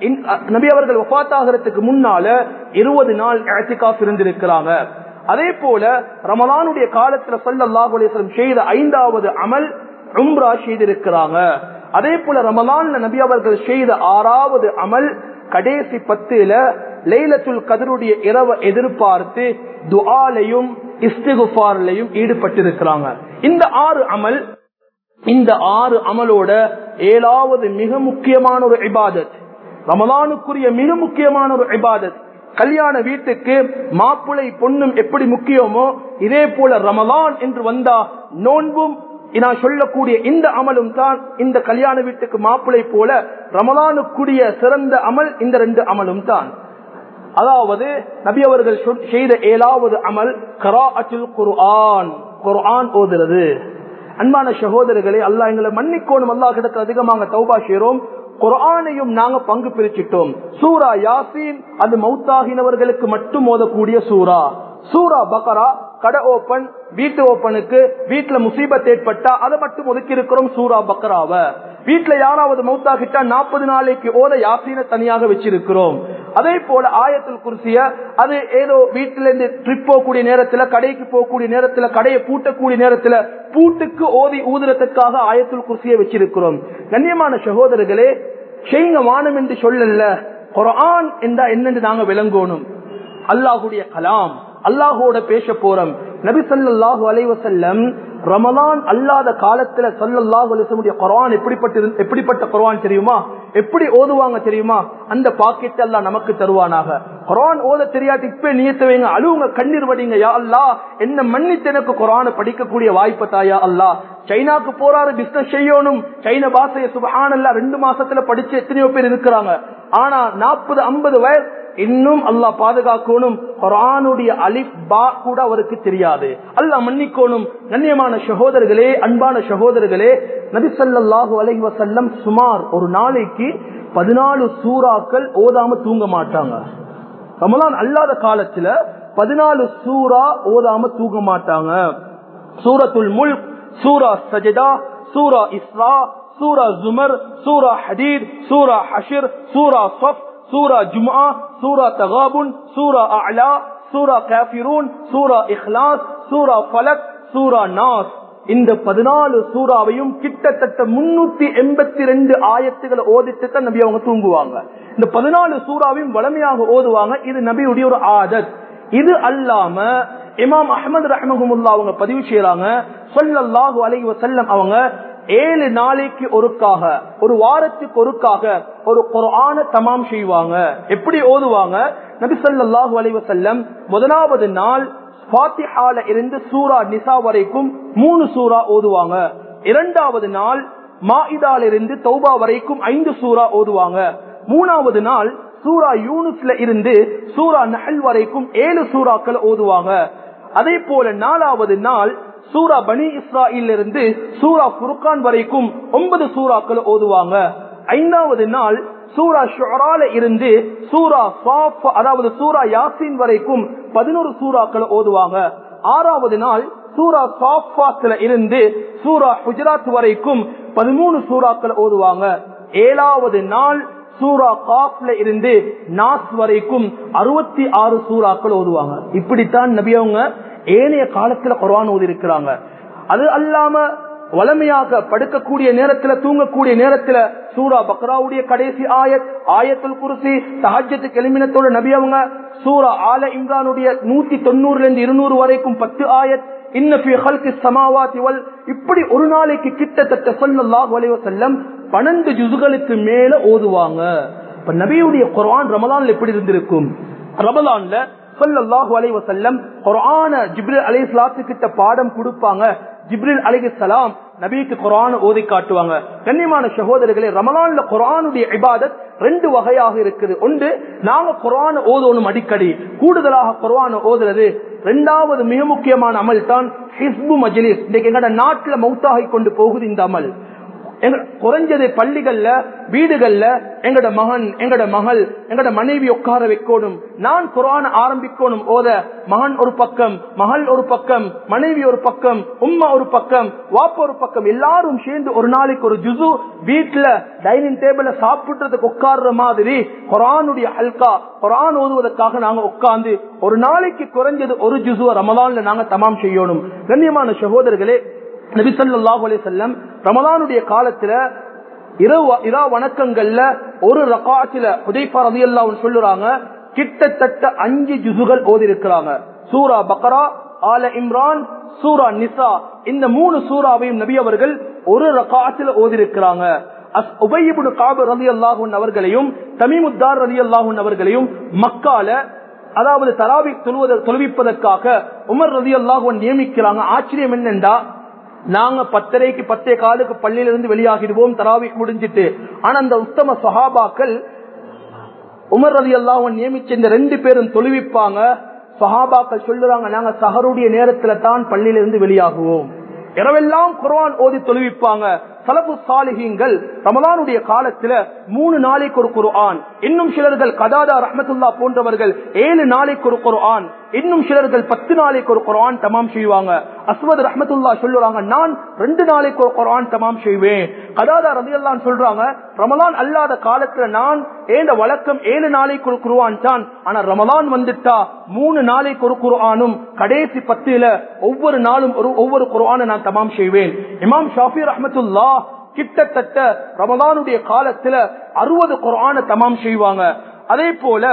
நபி அவர்கள் வஃத்தாகிறதுக்கு முன்னால இருபது நாள் இழத்திகாஃப் இருந்திருக்கிறாங்க அதே போல ரமலானுடைய காலத்துல சல்லல்லாஹு அலைஹி செய்த ஐந்தாவது அமல் உம்ரா செய்திருக்கிறாங்க அதே போல ரமலான்ல நபி அவர்கள் செய்த ஆறாவது அமல் கடைசி பத்துல லைலத்துல் கதருடைய இரவை எதிர்பார்த்து துஆலையும் இஸ்திகுஃபார்லையும் ஈடுபட்டிருக்கிறாங்க இந்த ஆறு அமல் இந்த ஆறு அமலோட ஏழாவது மிக முக்கியமான ஒரு இபாதத் ரமலானுக்குரிய மிக முக்கியமான ஒரு இபாதத் கல்யாண வீட்டுக்கு மாப்பிளை பொண்ணும் எப்படி முக்கியமோ இதே போல ரமலான் என்று வந்தா நோன்பும் நான் சொல்லக்கூடிய இந்த அமலும் தான் இந்த கல்யாண வீட்டுக்கு மாப்பிளை போல ரமலானுக்குரிய சிறந்த அமல் இந்த ரெண்டு அமலும் தான் அதாவது நபி அவர்கள் செய்த ஏழாவது அமல் கராஅத்துல் குர்ஆன் குர்ஆன் ஓதுறது அன்பான சகோதரர்களே அல்லாஹ் எங்களை மன்னிக்கோணும் அல்லாஹ் கிட்ட அதிகமாக தௌபா செய்றோம் குரானையும் நாங்க பங்கு பிரிச்சிட்டோம் சூரா யாசீன் அது மௌத்தாகினவர்களுக்கு மட்டும் ஓதக்கூடிய சூரா சூரா பக்கரா கடை ஓபன் வீட்டு ஓபனுக்கு வீட்டுல முசீபத் ஏற்பட்டா அதை மட்டும் ஒதுக்கி இருக்கிறோம் சூரா பக்கராவ வீட்டுல யாராவது மௌத்தாகிட்டா நாற்பது நாளைக்கு ஓத யாசீன தனியாக வச்சிருக்கிறோம் அதே போல ஆயத்தில் குர்சிய அது ஏதோ வீட்டுல இருந்து ட்ரிப் போகக்கூடிய நேரத்துல கடைக்கு போகக்கூடிய நேரத்துல கடையை பூட்டக்கூடிய நேரத்துல பூட்டுக்கு ஓதி ஊதுறதுக்காக ஆயத்துல் குர்சியை வச்சிருக்கிறோம் கண்ணியமான சகோதரர்களே செய்யுங்க வானம் என்று சொல்லல குரான் என்றா என்னென்று நாங்க விளங்கணும் அல்லாஹுடைய கலாம் அல்லாஹோட பேச போறோம் நபி சல்லாஹூ அலைவசல்லம் ரமலான் அல்லாத காலத்துல சல்லல்லாஹு அலிசமுடைய குரான் எப்படிப்பட்ட எப்படிப்பட்ட குரான் தெரியுமா எப்படி ஓதுவாங்க தெரியுமா அந்த பாக்கெட் எல்லாம் நமக்கு தருவானாக குரான் ஓத தெரியாட்டி இப்ப நியத்த வைங்க அழுவுங்க கண்ணீர் வடிங்க யா அல்லா என்ன மன்னித்து எனக்கு குரான படிக்கக்கூடிய வாய்ப்பு தாயா அல்லா சைனாக்கு போறாரு பிசினஸ் செய்யணும் சைன பாஷைய சுபஹானல்லா ரெண்டு மாசத்துல படிச்சு எத்தனையோ பேர் இருக்கிறாங்க ஆனா நாற்பது ஐம்பது வயசு இன்னும் அல்லாஹ் பாதுகாக்கணும் குரானுடைய அலிப் பா கூட அவருக்கு தெரியாது அல்லாஹ் மன்னிக்கணும் கண்ணியமான சகோதரர்களே அன்பான சகோதரர்களே நபிசல்லாஹு அலைஹி வசல்லம் சுமார் ஒரு நாளைக்கு பதினாலு சூறாக்கள் ஓதாம தூங்க மாட்டாங்க ரமலான் அல்லாத காலத்துல பதினாலு சூறா ஓதாம தூங்க மாட்டாங்க சூரத்துல் முல் சூரா சஜதா சூரா இஸ்ரா சூரா ஜுமர் சூரா ஹதீத் சூரா ஹஷிர் சூரா சஃப் சூரா ஜுமா சூரா தகாபுன் சூரா அலா சூரா காபிரூன் சூரா இஹ்லாஸ் சூரா ஃபலக் சூரா நாஸ் இந்த பதினாலு சூறாவையும் கிட்டத்தட்ட முன்னூத்தி எண்பத்தி ரெண்டு ஆயத்துக்களை ஓதிட்டு தான் நபி அவங்க தூங்குவாங்க இந்த பதினாலு சூறாவையும் வளமையாக ஓதுவாங்க இது நபியுடைய ஒரு ஆதத் இது அல்லாம இமாம் அஹமது ரஹமகுல்லா அவங்க பதிவு செய்யறாங்க சொல்லல்லாஹு அலைஹி வஸல்லம் அவங்க ஏழு நாளைக்கு ஒருக்காக ஒரு வாரத்துக்கு ஒருக்காக ஒரு குரான தமாம் செய்வாங்க எப்படி ஓதுவாங்க நபி ஸல்லல்லாஹு அலைஹி வஸல்லம் முதலாவது நாள் ஃபாத்திஹால இருந்து சூரா நிசா வரைக்கும் மூணு சூரா ஓதுவாங்க இரண்டாவது நாள் மாஇதால இருந்து தௌபா வரைக்கும் ஐந்து சூரா ஓதுவாங்க மூணாவது நாள் சூரா யூனுஸ்ல இருந்து சூரா நஹல் வரைக்கும் ஏழு சூறாக்கள் ஓதுவாங்க அதே போல நாலாவது நாள் சூரா பனி இஸ்ராயில் இருந்து சூரா குருக்கான் வரைக்கும் ஒன்பது சூறாக்கள் ஓதுவாங்க ஐந்தாவது நாள் சூரா ஷுரால இருந்து சூரா சாஃப் அதாவது சூரா யாசின் வரைக்கும் பதினோரு சூறாக்கள் ஓதுவாங்க ஆறாவது நாள் சூரா சாஃபாத்துல இருந்து சூரா குஜராத் வரைக்கும் பதிமூணு சூறாக்கள் ஓதுவாங்க ஏழாவது நாள் சூரா காஃப்ல இருந்து நாஸ் வரைக்கும் அறுபத்தி ஆறு சூறாக்கள் ஓதுவாங்க இப்படித்தான் நபி அவங்க ஏனைய காலத்துல குரான் ஓதி இருக்கிறாங்க அது அல்லாம வளமையாக படுக்கக்கூடிய நேரத்துல தூங்கக்கூடிய நேரத்துல சூரா பக்ராவுடைய கடைசி ஆயத் ஆயத்துல் குருசி தஹஜத்து கெளிமினத்தோட நபி அவங்க சூரா ஆல இம்ரானுடைய நூத்தி தொண்ணூறுல இருந்து இருநூறு வரைக்கும் பத்து ஆயத் இப்படி ஒரு நாளைக்கு கிட்டத்தட்ட சொல்லல்லாஹு அலைஹி வஸல்லம் பன்னெண்டு ஜுசுகளுக்கு மேல ஓதுவாங்க இப்ப நபியுடைய குர்ஆன் ரமலான்ல எப்படி இருந்திருக்கும் ரமலான்ல சொல்லல்லாஹு அலைஹி வஸல்லம் குர்ஆன ஜிப்ரீல் அலைஹிஸ்ஸலாத்து கிட்ட பாடம் கொடுப்பாங்க ஜிப்ரில் அலிகலாம் நபிக்கு குரான் ஓதி காட்டுவாங்க கண்ணியமான சகோதரர்களே ரமலான்ல குரானுடைய இபாதத் ரெண்டு வகையாக இருக்குது ஒன்று நாங்க குரான் ஓதணும் அடிக்கடி கூடுதலாக குரான் ஓதுறது ரெண்டாவது மிக முக்கியமான அமல் தான் ஹிஸ்பு மஜ்லிஸ் இன்னைக்கு எங்கட நாட்டுல மௌத்தாகி கொண்டு போகுது இந்த அமல் எங்க குறைஞ்சது பள்ளிகள்ல வீடுகள்ல எங்கட மகன் எங்கட மகள் எங்கட மனைவி உட்கார வைக்கணும் நான் குரான் ஆரம்பிக்கணும் ஓத மகன் ஒரு பக்கம் மகள் ஒரு பக்கம் மனைவி ஒரு பக்கம் உம்மா ஒரு பக்கம் வாப்ப ஒரு பக்கம் எல்லாரும் சேர்ந்து ஒரு நாளைக்கு ஒரு ஜுசு வீட்டுல டைனிங் டேபிள்ல சாப்பிடுறதுக்கு உட்கார்ற மாதிரி குரானுடைய அல்கா குரான் ஓதுவதற்காக நாங்க உட்கார்ந்து ஒரு நாளைக்கு குறைஞ்சது ஒரு ஜுசுவ ரமலான்ல நாங்க தமாம் செய்யணும் கண்ணியமான சகோதரர்களே நபிசல்லாஹு அலி செல்லம் ரமலானுடைய காலத்துல இரவு இரா வணக்கங்கள்ல ஒரு ரகாத்துல உதைஃபா ரதி சொல்லுறாங்க கிட்டத்தட்ட அஞ்சு ஜுசுகள் ஓதி இருக்கிறாங்க சூரா பக்ரா ஆல இம்ரான் சூரா நிசா இந்த மூணு சூறாவையும் நபி அவர்கள் ஒரு ரகாத்துல ஓதி இருக்கிறாங்க ரதி அல்லாஹூன் அவர்களையும் தமிமுத்தார் ரதி அல்லாஹூன் அவர்களையும் மக்கால அதாவது தராவி தொழுவிப்பதற்காக உமர் ரதி அல்லாஹூன் நியமிக்கிறாங்க ஆச்சரியம் என்னண்டா நாங்க பத்தரைக்கு பத்தே காலுக்கு பள்ளியிலிருந்து வெளியாகிடுவோம் தராவி முடிஞ்சிட்டு ஆனா அந்த உத்தம சஹாபாக்கள் உமர் ரதி அல்லாஹன் நியமிச்ச இந்த ரெண்டு பேரும் தொழுவிப்பாங்க சஹாபாக்கள் சொல்லுறாங்க நாங்க சஹருடைய நேரத்துல தான் பள்ளியிலிருந்து வெளியாகுவோம் இரவெல்லாம் குர்ஆன் ஓதி தொழுவிப்பாங்க சலபு சாலிஹீங்கள் ரமலானுடைய காலத்துல மூணு நாளைக்கு ஒரு குர்ஆன் இன்னும் சிலர்கள் கதாதா ரஹமத்துல்லா போன்றவர்கள் ஏழு நாளைக்கு ஒரு குர்ஆன் இன்னும் சிலர்கள் பத்து நாளைக்கு ஒரு குர்ஆன் தமாம் செய்வாங்க அஸ்வத் ரஹமத்துல்லா சொல்லுறாங்க நான் ரெண்டு நாளைக்கு ஒரு குர்ஆன் தமாம் செய்வேன் கதாதா ரதியல்லான் சொல்றாங்க ரமலான் அல்லாத காலத்துல நான் ஏண்ட வழக்கம் ஏழு நாளைக்கு ஒரு குர்ஆன் தான் ஆனா ரமலான் வந்துட்டா மூணு நாளைக்கு ஒரு குர்ஆனும் கடைசி பத்துல ஒவ்வொரு நாளும் ஒரு ஒவ்வொரு குர்ஆனை நான் தமாம் செய்வேன் இமாம் ஷாஃபி ரஹமத்துல்லா கிட்டத்தட்ட ரமலானுடைய காலத்துல அறுபது குரான தமாம் செய்வாங்க அதே போல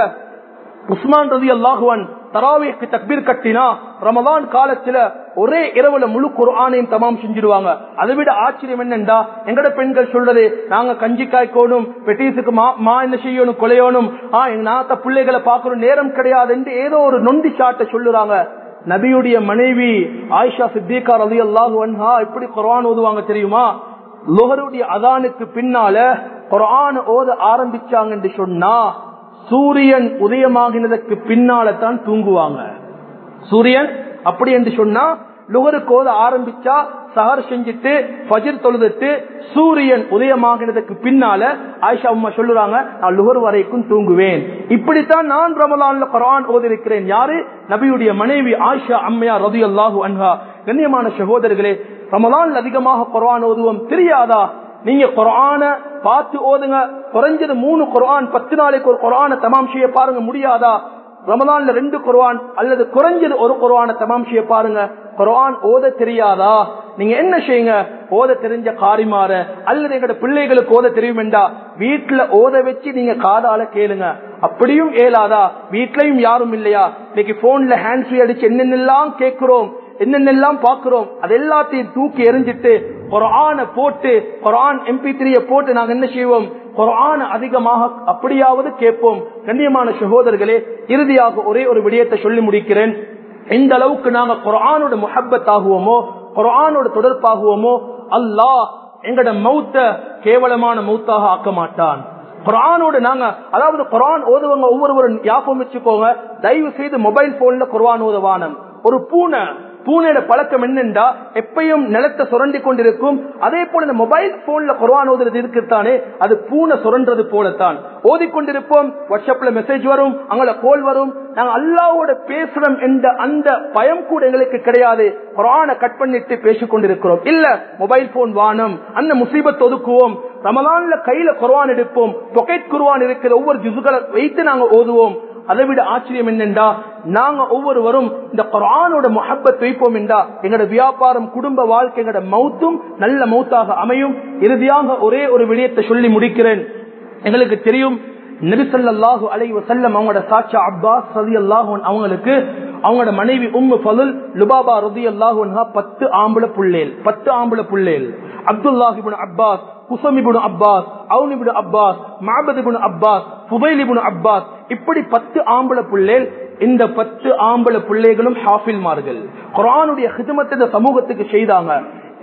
உஸ்மான் ரதி அல்லாஹுவன் தராவிக்கு தக்பீர் கட்டினா ரமலான் காலத்துல ஒரே இரவுல முழு குர்ஆனையும் தமாம் செஞ்சிருவாங்க அதை விட ஆச்சரியம் என்னண்டா எங்கட பெண்கள் சொல்றது நாங்க கஞ்சி காய்க்கணும் பெட்டீஸுக்கு மா மா என்ன செய்யணும் கொலையணும் ஆ எங்க நாத்த பிள்ளைகளை பாக்கணும் நேரம் கிடையாது என்று ஏதோ ஒரு நொண்டி சாட்டை சொல்லுறாங்க நபியுடைய மனைவி ஆயிஷா சித்திகா ரதி அல்லாஹு அன்ஹா எப்படி குரான் ஓதுவாங்க தெரியுமா லோஹருடைய அதானுக்கு பின்னால குரான் ஓத ஆரம்பிச்சாங்க என்று சொன்னா சூரியன் உதயமாகினதற்கு பின்னால தான் தூங்குவாங்க சூரியன் அப்படி என்று சொன்னா லுகருக்கு ஓத ஆரம்பிச்சா சஹர் செஞ்சுட்டு ஃபஜர் தொழுதுட்டு சூரியன் உதயமாகினதுக்கு பின்னால ஆயிஷா அம்மா சொல்லுறாங்க நான் லுகர் வரைக்கும் தூங்குவேன் இப்படித்தான் நான் ரமலான்ல குரான் ஓதிருக்கிறேன் யாரு நபியுடைய மனைவி ஆயிஷா அம்மையா ரதி அல்லாஹு அன்ஹா கண்ணியமான சகோதரர்களே ரமலான் அதிகமாக குரான் ஓதுவோம் தெரியாதா நீங்க குரான பார்த்து ஓதுங்க குறைஞ்சது மூணு குரான் பத்து நாளைக்கு ஒரு குரான தமாம் செய்ய பாருங்க முடியாதா ரமலான்ல ரெண்டு குர்ஆன் அல்லது குறைஞ்சது ஒரு குர்ஆன தமாம் செய்ய பாருங்க குர்ஆன் ஓத தெரியாதா நீங்க என்ன செய்யுங்க ஓத தெரிஞ்ச காரிமாற அல்லது எங்கட பிள்ளைகளுக்கு ஓத தெரியுமெண்டா வீட்டுல ஓத வச்சு நீங்க காதால கேளுங்க அப்படியும் ஏலாதா வீட்லயும் யாரும் இல்லையா இன்னைக்கு போன்ல ஹேண்ட் ஃப்ரீ அடிச்சு என்னென்னலாம் கேட்கிறோம் என்னென்னலாம் பாக்குறோம் அது எல்லாத்தையும் தூக்கி எரிஞ்சிட்டு குரான போட்டு குரான் எம்பி த்ரீய போட்டு நாங்க என்ன செய்வோம் குரான் அதிகமாக அப்படியாவது கேட்போம் கண்ணியமான சகோதரர்களே இறுதியாக ஒரே ஒரு விடயத்தை சொல்லி முடிக்கிறேன் எந்த அளவுக்கு நாங்க குரானோட முஹப்பத் ஆகுவோமோ குரானோட தொடர்பாகுவோமோ அல்லாஹ் எங்கட மௌத்த கேவலமான மௌத்தாக ஆக்க மாட்டான் குரானோட நாங்க அதாவது குரான் ஓதுவங்க ஒவ்வொருவரும் ஞாபகம் வச்சுக்கோங்க தயவு செய்து மொபைல் போன்ல குரான் ஓதுவானம் ஒரு பூனை பூனையோட பழக்கம் என்னண்டா எப்பயும் நிலத்தை சுரண்டி கொண்டிருக்கும் அதே போல இந்த மொபைல் போன்ல குர்ஆன் ஓதுறது இருக்குத்தானே அது பூனை சுரண்டது போலத்தான் ஓதிக்கொண்டிருப்போம் வாட்ஸ்அப்ல மெசேஜ் வரும் அங்கள கோல் வரும் நாங்க அல்லாவோட பேசுறோம் என்ற அந்த பயம் கூட எங்களுக்கு கிடையாது குரானை கட் பண்ணிட்டு பேசிக் கொண்டிருக்கிறோம் இல்ல மொபைல் போன் வானம் அந்த முசீபத் ஒதுக்குவோம் ரமலான்ல கையில குர்ஆன் எடுப்போம் பொக்கெட் குர்ஆன் இருக்கிற ஒவ்வொரு ஜுசுகளை வைத்து நாங்க ஓதுவோம் அதை விட ஆச்சரியம் என்னென்றா நாங்க ஒவ்வொருவரும் இந்த குரானோட முஹப்பத் வைப்போம் என்றா எங்களோட வியாபாரம் குடும்ப வாழ்க்கை எங்களோட மௌத்தும் நல்ல மௌத்தாக அமையும் இறுதியாக ஒரே ஒரு விடயத்தை சொல்லி முடிக்கிறேன் எங்களுக்கு தெரியும் நபிசல்லாஹு அலை வசல்லம் அவங்களோட சாட்சா அப்பாஸ் ரதி அல்லாஹூன் அவங்களுக்கு அவங்களோட மனைவி உம்மு ஃபலுல் லுபாபா ரதி அல்லாஹூன்ஹா பத்து ஆம்பளை புள்ளேல் பத்து ஆம்பளை புள்ளேல் அப்துல்லாஹிபின் அப்பாஸ் குசமிபுன் அப்பாஸ் அவுனிபின் அப்பாஸ் மாபதிபுன் அப்பாஸ் புபைலிபுன் அப்பாஸ் இப்படி பத்து ஆம்பளை புள்ளேல் இந்த பத்து ஆம்பளை பிள்ளைகளும் ஹாஃபில்மார்கள் குரானுடைய ஹிதமத்தை இந்த சமூகத்துக்கு செய்தாங்க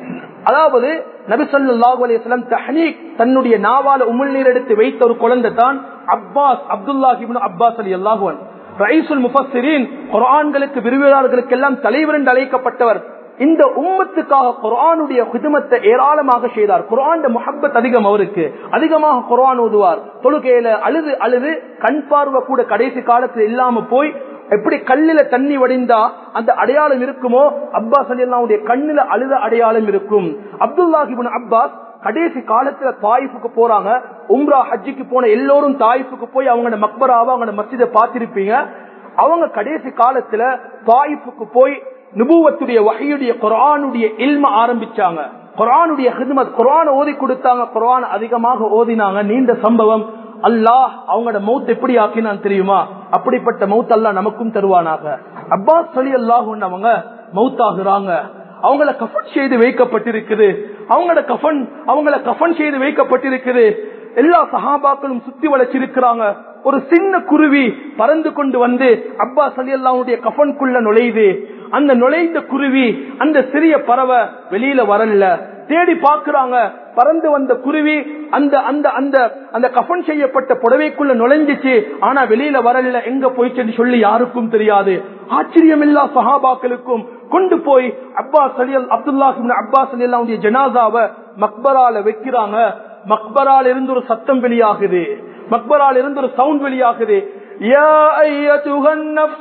அதாவது நபிசல்லாஹு அலிஸ்லாம் தஹனீக் தன்னுடைய நாவால உமிழ்நீர் எடுத்து வைத்த ஒரு குழந்தை தான் அப்பாஸ் அப்துல்லாஹிபின் அப்பாஸ் அலி அல்லாஹுவன் ரைசுல் முஃபஸ்ஸிரீன் குரான்களுக்கு விரும்பினார்களுக்கு எல்லாம் தலைவர் என்று அழைக்கப்பட்டவர் இந்த உம்மத்துக்காக குரானுடைய குதுமத்தை ஏராளமாக செய்தார் குரான் முஹப்பத் அதிகம் அவருக்கு அதிகமாக குரான் ஓதுவார் தொழுகையில அழுது அழுது கண் பார்வை கூட கடைசி காலத்துல இல்லாம போய் எப்படி கல்லில தண்ணி வடிந்தா அந்த அடையாளம் இருக்குமோ அப்பாஸ் அலி அல்லாவுடைய கண்ணில அழுத அடையாளம் இருக்கும் அப்துல்லாஹிபின் அப்பாஸ் கடைசி காலத்துல தாயிஃபுக்கு போறாங்க உம்ரா ஹஜ்ஜிக்கு போன எல்லோரும் தாயிஃபுக்கு போய் அவங்களோட மக்பராவை அவங்களோட மஸ்ஜிதை பார்த்திருப்பீங்க அவங்க கடைசி காலத்துல தாயிஃபுக்கு போய் நுபுவத்துடைய வகையுடைய குரானுடைய இல்ம ஆரம்பிச்சாங்க குரானுடைய ஹிதுமத் குரான் ஓதி கொடுத்தாங்க குரான் அதிகமாக ஓதினாங்க நீண்ட சம்பவம் அல்லாஹ் அவங்களோட மௌத் எப்படி ஆக்கினான் தெரியுமா அப்படிப்பட்ட மௌத் அல்லாஹ் நமக்கும் தருவானாக அப்பாஸ் சொல்லி அல்லாஹ் அவங்க மௌத் ஆகுறாங்க அவங்கள கஃபன் செய்து வைக்கப்பட்டிருக்குது அவங்களோட கஃபன் அவங்கள கஃபன் செய்து வைக்கப்பட்டிருக்குது எல்லா சஹாபாக்களும் சுத்தி வளைச்சிருக்கிறாங்க ஒரு சின்ன குருவி பறந்து கொண்டு வந்து அப்பாஸ் அலி அல்லாவுடைய கஃபனுக்குள்ள நுழையுது அந்த நுழைந்த குருவி அந்த சிறிய பறவை வெளியில வரல தேடி பாக்குறாங்க பறந்து வந்த குருவி அந்த அந்த அந்த அந்த கஃபன் செய்யப்பட்ட புடவைக்குள்ள நுழைஞ்சிச்சு ஆனா வெளியில வரல எங்க போயிச்சுன்னு சொல்லி யாருக்கும் தெரியாது ஆச்சரியம் இல்லா சஹாபாக்களுக்கும் கொண்டு போய் அப்பாஸ் அலி அப்துல்லாஹிபின் அப்பாஸ் அலி அல்லாவுடைய ஜனாதாவை மக்பரால வைக்கிறாங்க மக்பரால் இருந்து ஒரு சத்தம் வெளியாகுது மக்பரால் இருந்து ஒரு சவுண்ட் வெளியாகுது يا أيتها النفس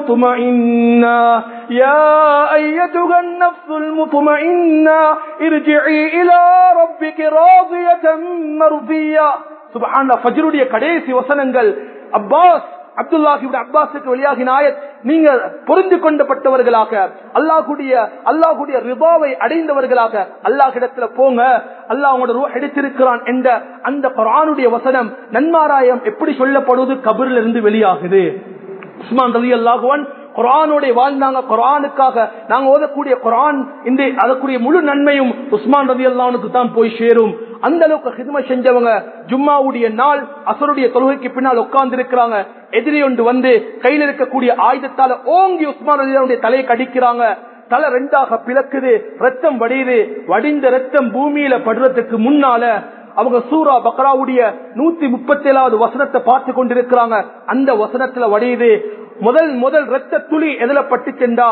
المطمئنة يا أيتها النفس المطمئنة ارجعي إلى ربك راضية مرضية سبحان الله فجருடைய கடைசி வசனங்கள் அப்பாஸ் அப்துல்லாஹிபின் அப்பாஸுக்கு வெளியாகின ஆயத் நீங்க பொருந்து கொண்டப்பட்டவர்களாக அல்லாஹுடைய அல்லாஹுடைய ரிபாவை அடைந்தவர்களாக அல்லாஹிடத்துல போங்க அல்லாஹ் உங்களோட ரூ எடுத்திருக்கிறான் என்ற அந்த குரானுடைய வசனம் நன்மாராயம் எப்படி சொல்லப்படுவது கபரில் இருந்து வெளியாகுது உஸ்மான் ரவி அல்லாஹுவன் குரானுடைய வாழ்ந்தாங்க குரானுக்காக நாங்க ஓதக்கூடிய குரான் இந்த அதற்குரிய முழு நன்மையும் உஸ்மான் ரவி அல்லாவுக்கு தான் போய் சேரும் அந்த அளவுக்கு ஹிதுமை செஞ்சவங்க ஜும்மாவுடைய நாள் அசருடைய தொழுகைக்கு பின்னால் உட்கார்ந்து இருக்கிறாங்க எதிரி ஒன்று வந்து கையில் இருக்கக்கூடிய ஆயுதத்தால ஓங்கி உஸ்மான் ரலியுடைய தலையை கடிக்கிறாங்க தலை ரெண்டாக பிளக்குது ரத்தம் வடியுது வடிந்த ரத்தம் பூமியில படுறதுக்கு முன்னால அவங்க சூரா பக்ராவுடைய நூத்தி முப்பத்தி ஏழாவது வசனத்தை பார்த்து கொண்டிருக்கிறாங்க அந்த வசனத்துல வடியுது முதல் முதல் ரத்த துளி எதுல பட்டு சென்றா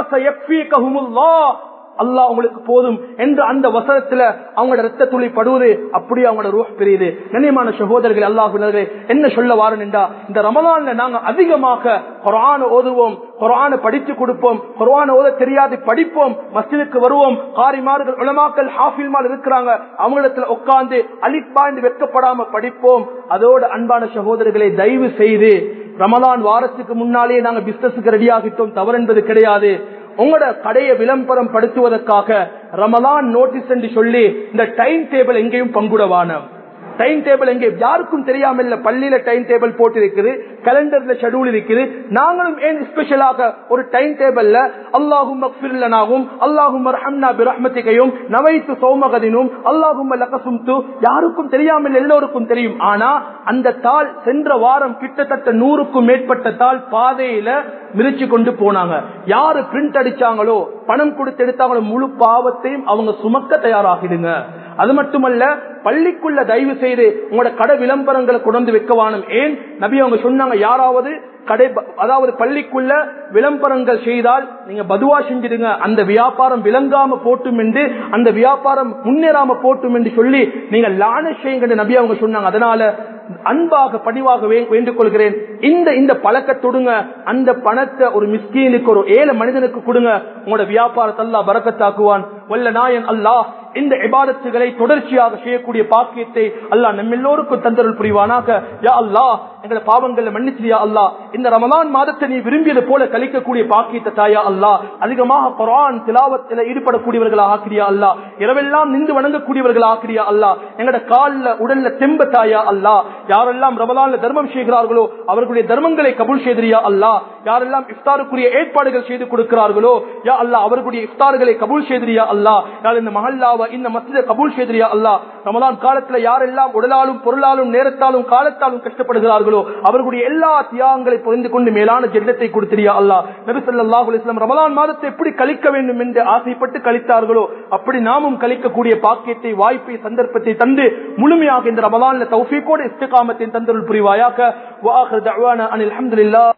அல்லாஹ் உங்களுக்கு போதும் என்று அந்த வசனத்துல அவங்களோட ரத்த துளி படுவது அப்படி அவங்களோட ரூஹ் பெரியுது கண்ணியமான சகோதரர்கள் அல்லாஹ் என்ன சொல்ல வாரன் என்றா இந்த ரமலான்ல நாங்க அதிகமாக குரான ஓதுவோம் குரான படித்து கொடுப்போம் குரான ஓத தெரியாது படிப்போம் மஸ்ஜிதுக்கு வருவோம் காரிமார்கள் உலமாக்கள் ஹாஃபில்மால் இருக்கிறாங்க அவங்களிடத்துல உட்கார்ந்து அலிப்பாய்ந்து வெட்கப்படாம படிப்போம் அதோடு அன்பான சகோதரர்களை தயவு செய்து ரமலான் வாரத்துக்கு முன்னாலே நாங்க பிசினஸுக்கு ரெடி ஆகிட்டோம் தவறு என்பது கிடையாது உங்களோட கடையை விளம்பரம் படுத்துவதற்காக ரமலான் நோட்டீஸ் என்று சொல்லி இந்த டைம் டேபிள் எங்கேயும் பங்குடவான டைம் டேபிள் எங்கே யாருக்கும் தெரியாம இல்ல பள்ளியில டைம் டேபிள் போட்டு இருக்குது கலண்டர்ல ஷெடியூல் இருக்குது நாங்களும் ஏன் ஸ்பெஷலாக ஒரு டைம் டேபிள்ல அல்லாஹும் மக்ஃபிர்லனாகும் அல்லாஹும் ரஹம்னா பிரஹ்மத்திகையும் நவைத்து சௌமகதினும் அல்லாஹும் லகசும்து யாருக்கும் தெரியாமல் எல்லோருக்கும் தெரியும் ஆனா அந்த தாள் சென்ற வாரம் கிட்டத்தட்ட நூறுக்கும் மேற்பட்ட தாள் பாதையில மிரிச்சு கொண்டு போனாங்க யாரு பிரிண்ட் அடிச்சாங்களோ பணம் கொடுத்து எடுத்தாங்களோ முழு பாவத்தையும் அவங்க சுமக்க தயாராகிடுங்க அது மட்டுமல்ல பள்ளிக்குள்ள தயவு செய்து உங்களோட கடை விளம்பரங்களை கொண்டு வைக்கவானும் ஏன் நபி அவங்க சொன்னாங்க யாராவது கடை அதாவது பள்ளிக்குள்ள விளம்பரங்கள் செய்தால் நீங்க பதுவா செஞ்சிடுங்க அந்த வியாபாரம் விளங்காம போட்டும் என்று அந்த வியாபாரம் முன்னேறாம போட்டும் என்று சொல்லி நீங்க லான செய்யுங்க நபி அவங்க சொன்னாங்க அதனால அன்பாக படிவாக வேண்டிக் கொள்கிறேன் இந்த இந்த பழக்கத்தொடுங்க அந்த பணத்தை ஒரு மிஸ்கீனுக்கு ஒரு ஏழை மனிதனுக்கு கொடுங்க உங்களோட வியாபாரத்தை அல்லா பறக்கத்தாக்குவான் வல்ல நாயன் அல்லாஹ் இந்த இபாதத்துகளை தொடர்ச்சியாக செய்யக்கூடிய பாக்கியத்தை அல்லாஹ் நம்ம எல்லோருக்கும் தந்தருள் புரிவானாக யா அல்லாஹ் எங்களை பாவங்களை மன்னிச்சியா அல்லாஹ் இந்த ரமலான் மாதத்தை நீ விரும்பியது போல கழிக்கக்கூடிய பாக்கியத்தை தாயா அல்லாஹ் அதிகமாக குரான் திலாவத்தில் ஈடுபடக்கூடியவர்களா ஆக்கிரியா அல்லாஹ் இரவெல்லாம் நின்று வணங்கக்கூடியவர்களா ஆக்கிரியா அல்லாஹ் எங்கட கால்ல உடல்ல தெம்ப தாயா அல்லாஹ் யாரெல்லாம் ரமலான்ல தர்மம் செய்கிறார்களோ அவர்களுடைய தர்மங்களை கபூல் செய்தியா அல்லாஹ் யாரெல்லாம் இஃப்தாருக்குரிய ஏற்பாடுகள் செய்து கொடுக்கிறார்களோ யா அல்லாஹ் அவர்களுடைய இஃப்தார்களை கபூல் செய்தியா அல்லாஹ் யார் இந்த மஹல்லாவை இந்த மஸ்ஜிதை கபூல் செய்தியா அல்லாஹ் ரமலான் காலத்துல யாரெல்லாம் உடலாலும் பொருளாலும் நேரத்தாலும் காலத்தாலும் கஷ்டப்படுகிறார்களோ அவர்களுடைய எல்லா தியாகங்களை புரிந்து கொண்டு மேலான ஜெல்லத்தை கொடுத்திரியா அல்லாஹ் நபி ஸல்லல்லாஹு அலைஹி வஸல்லம் ரமலான் மாதத்தை எப்படி கழிக்க வேண்டும் என்று ஆசைப்பட்டு கழித்தார்களோ அப்படி நாமும் கழிக்கக்கூடிய பாக்கியத்தை வாய்ப்பை சந்தர்ப்பத்தை தந்து முழுமையாக இந்த ரமலான்ல தௌஃபீக்கோடு இஸ்திகாமத்தின் தந்தருள் புரிவாயாக வாஹர் தஅவானா அனில் ஹம்துலில்லாஹ்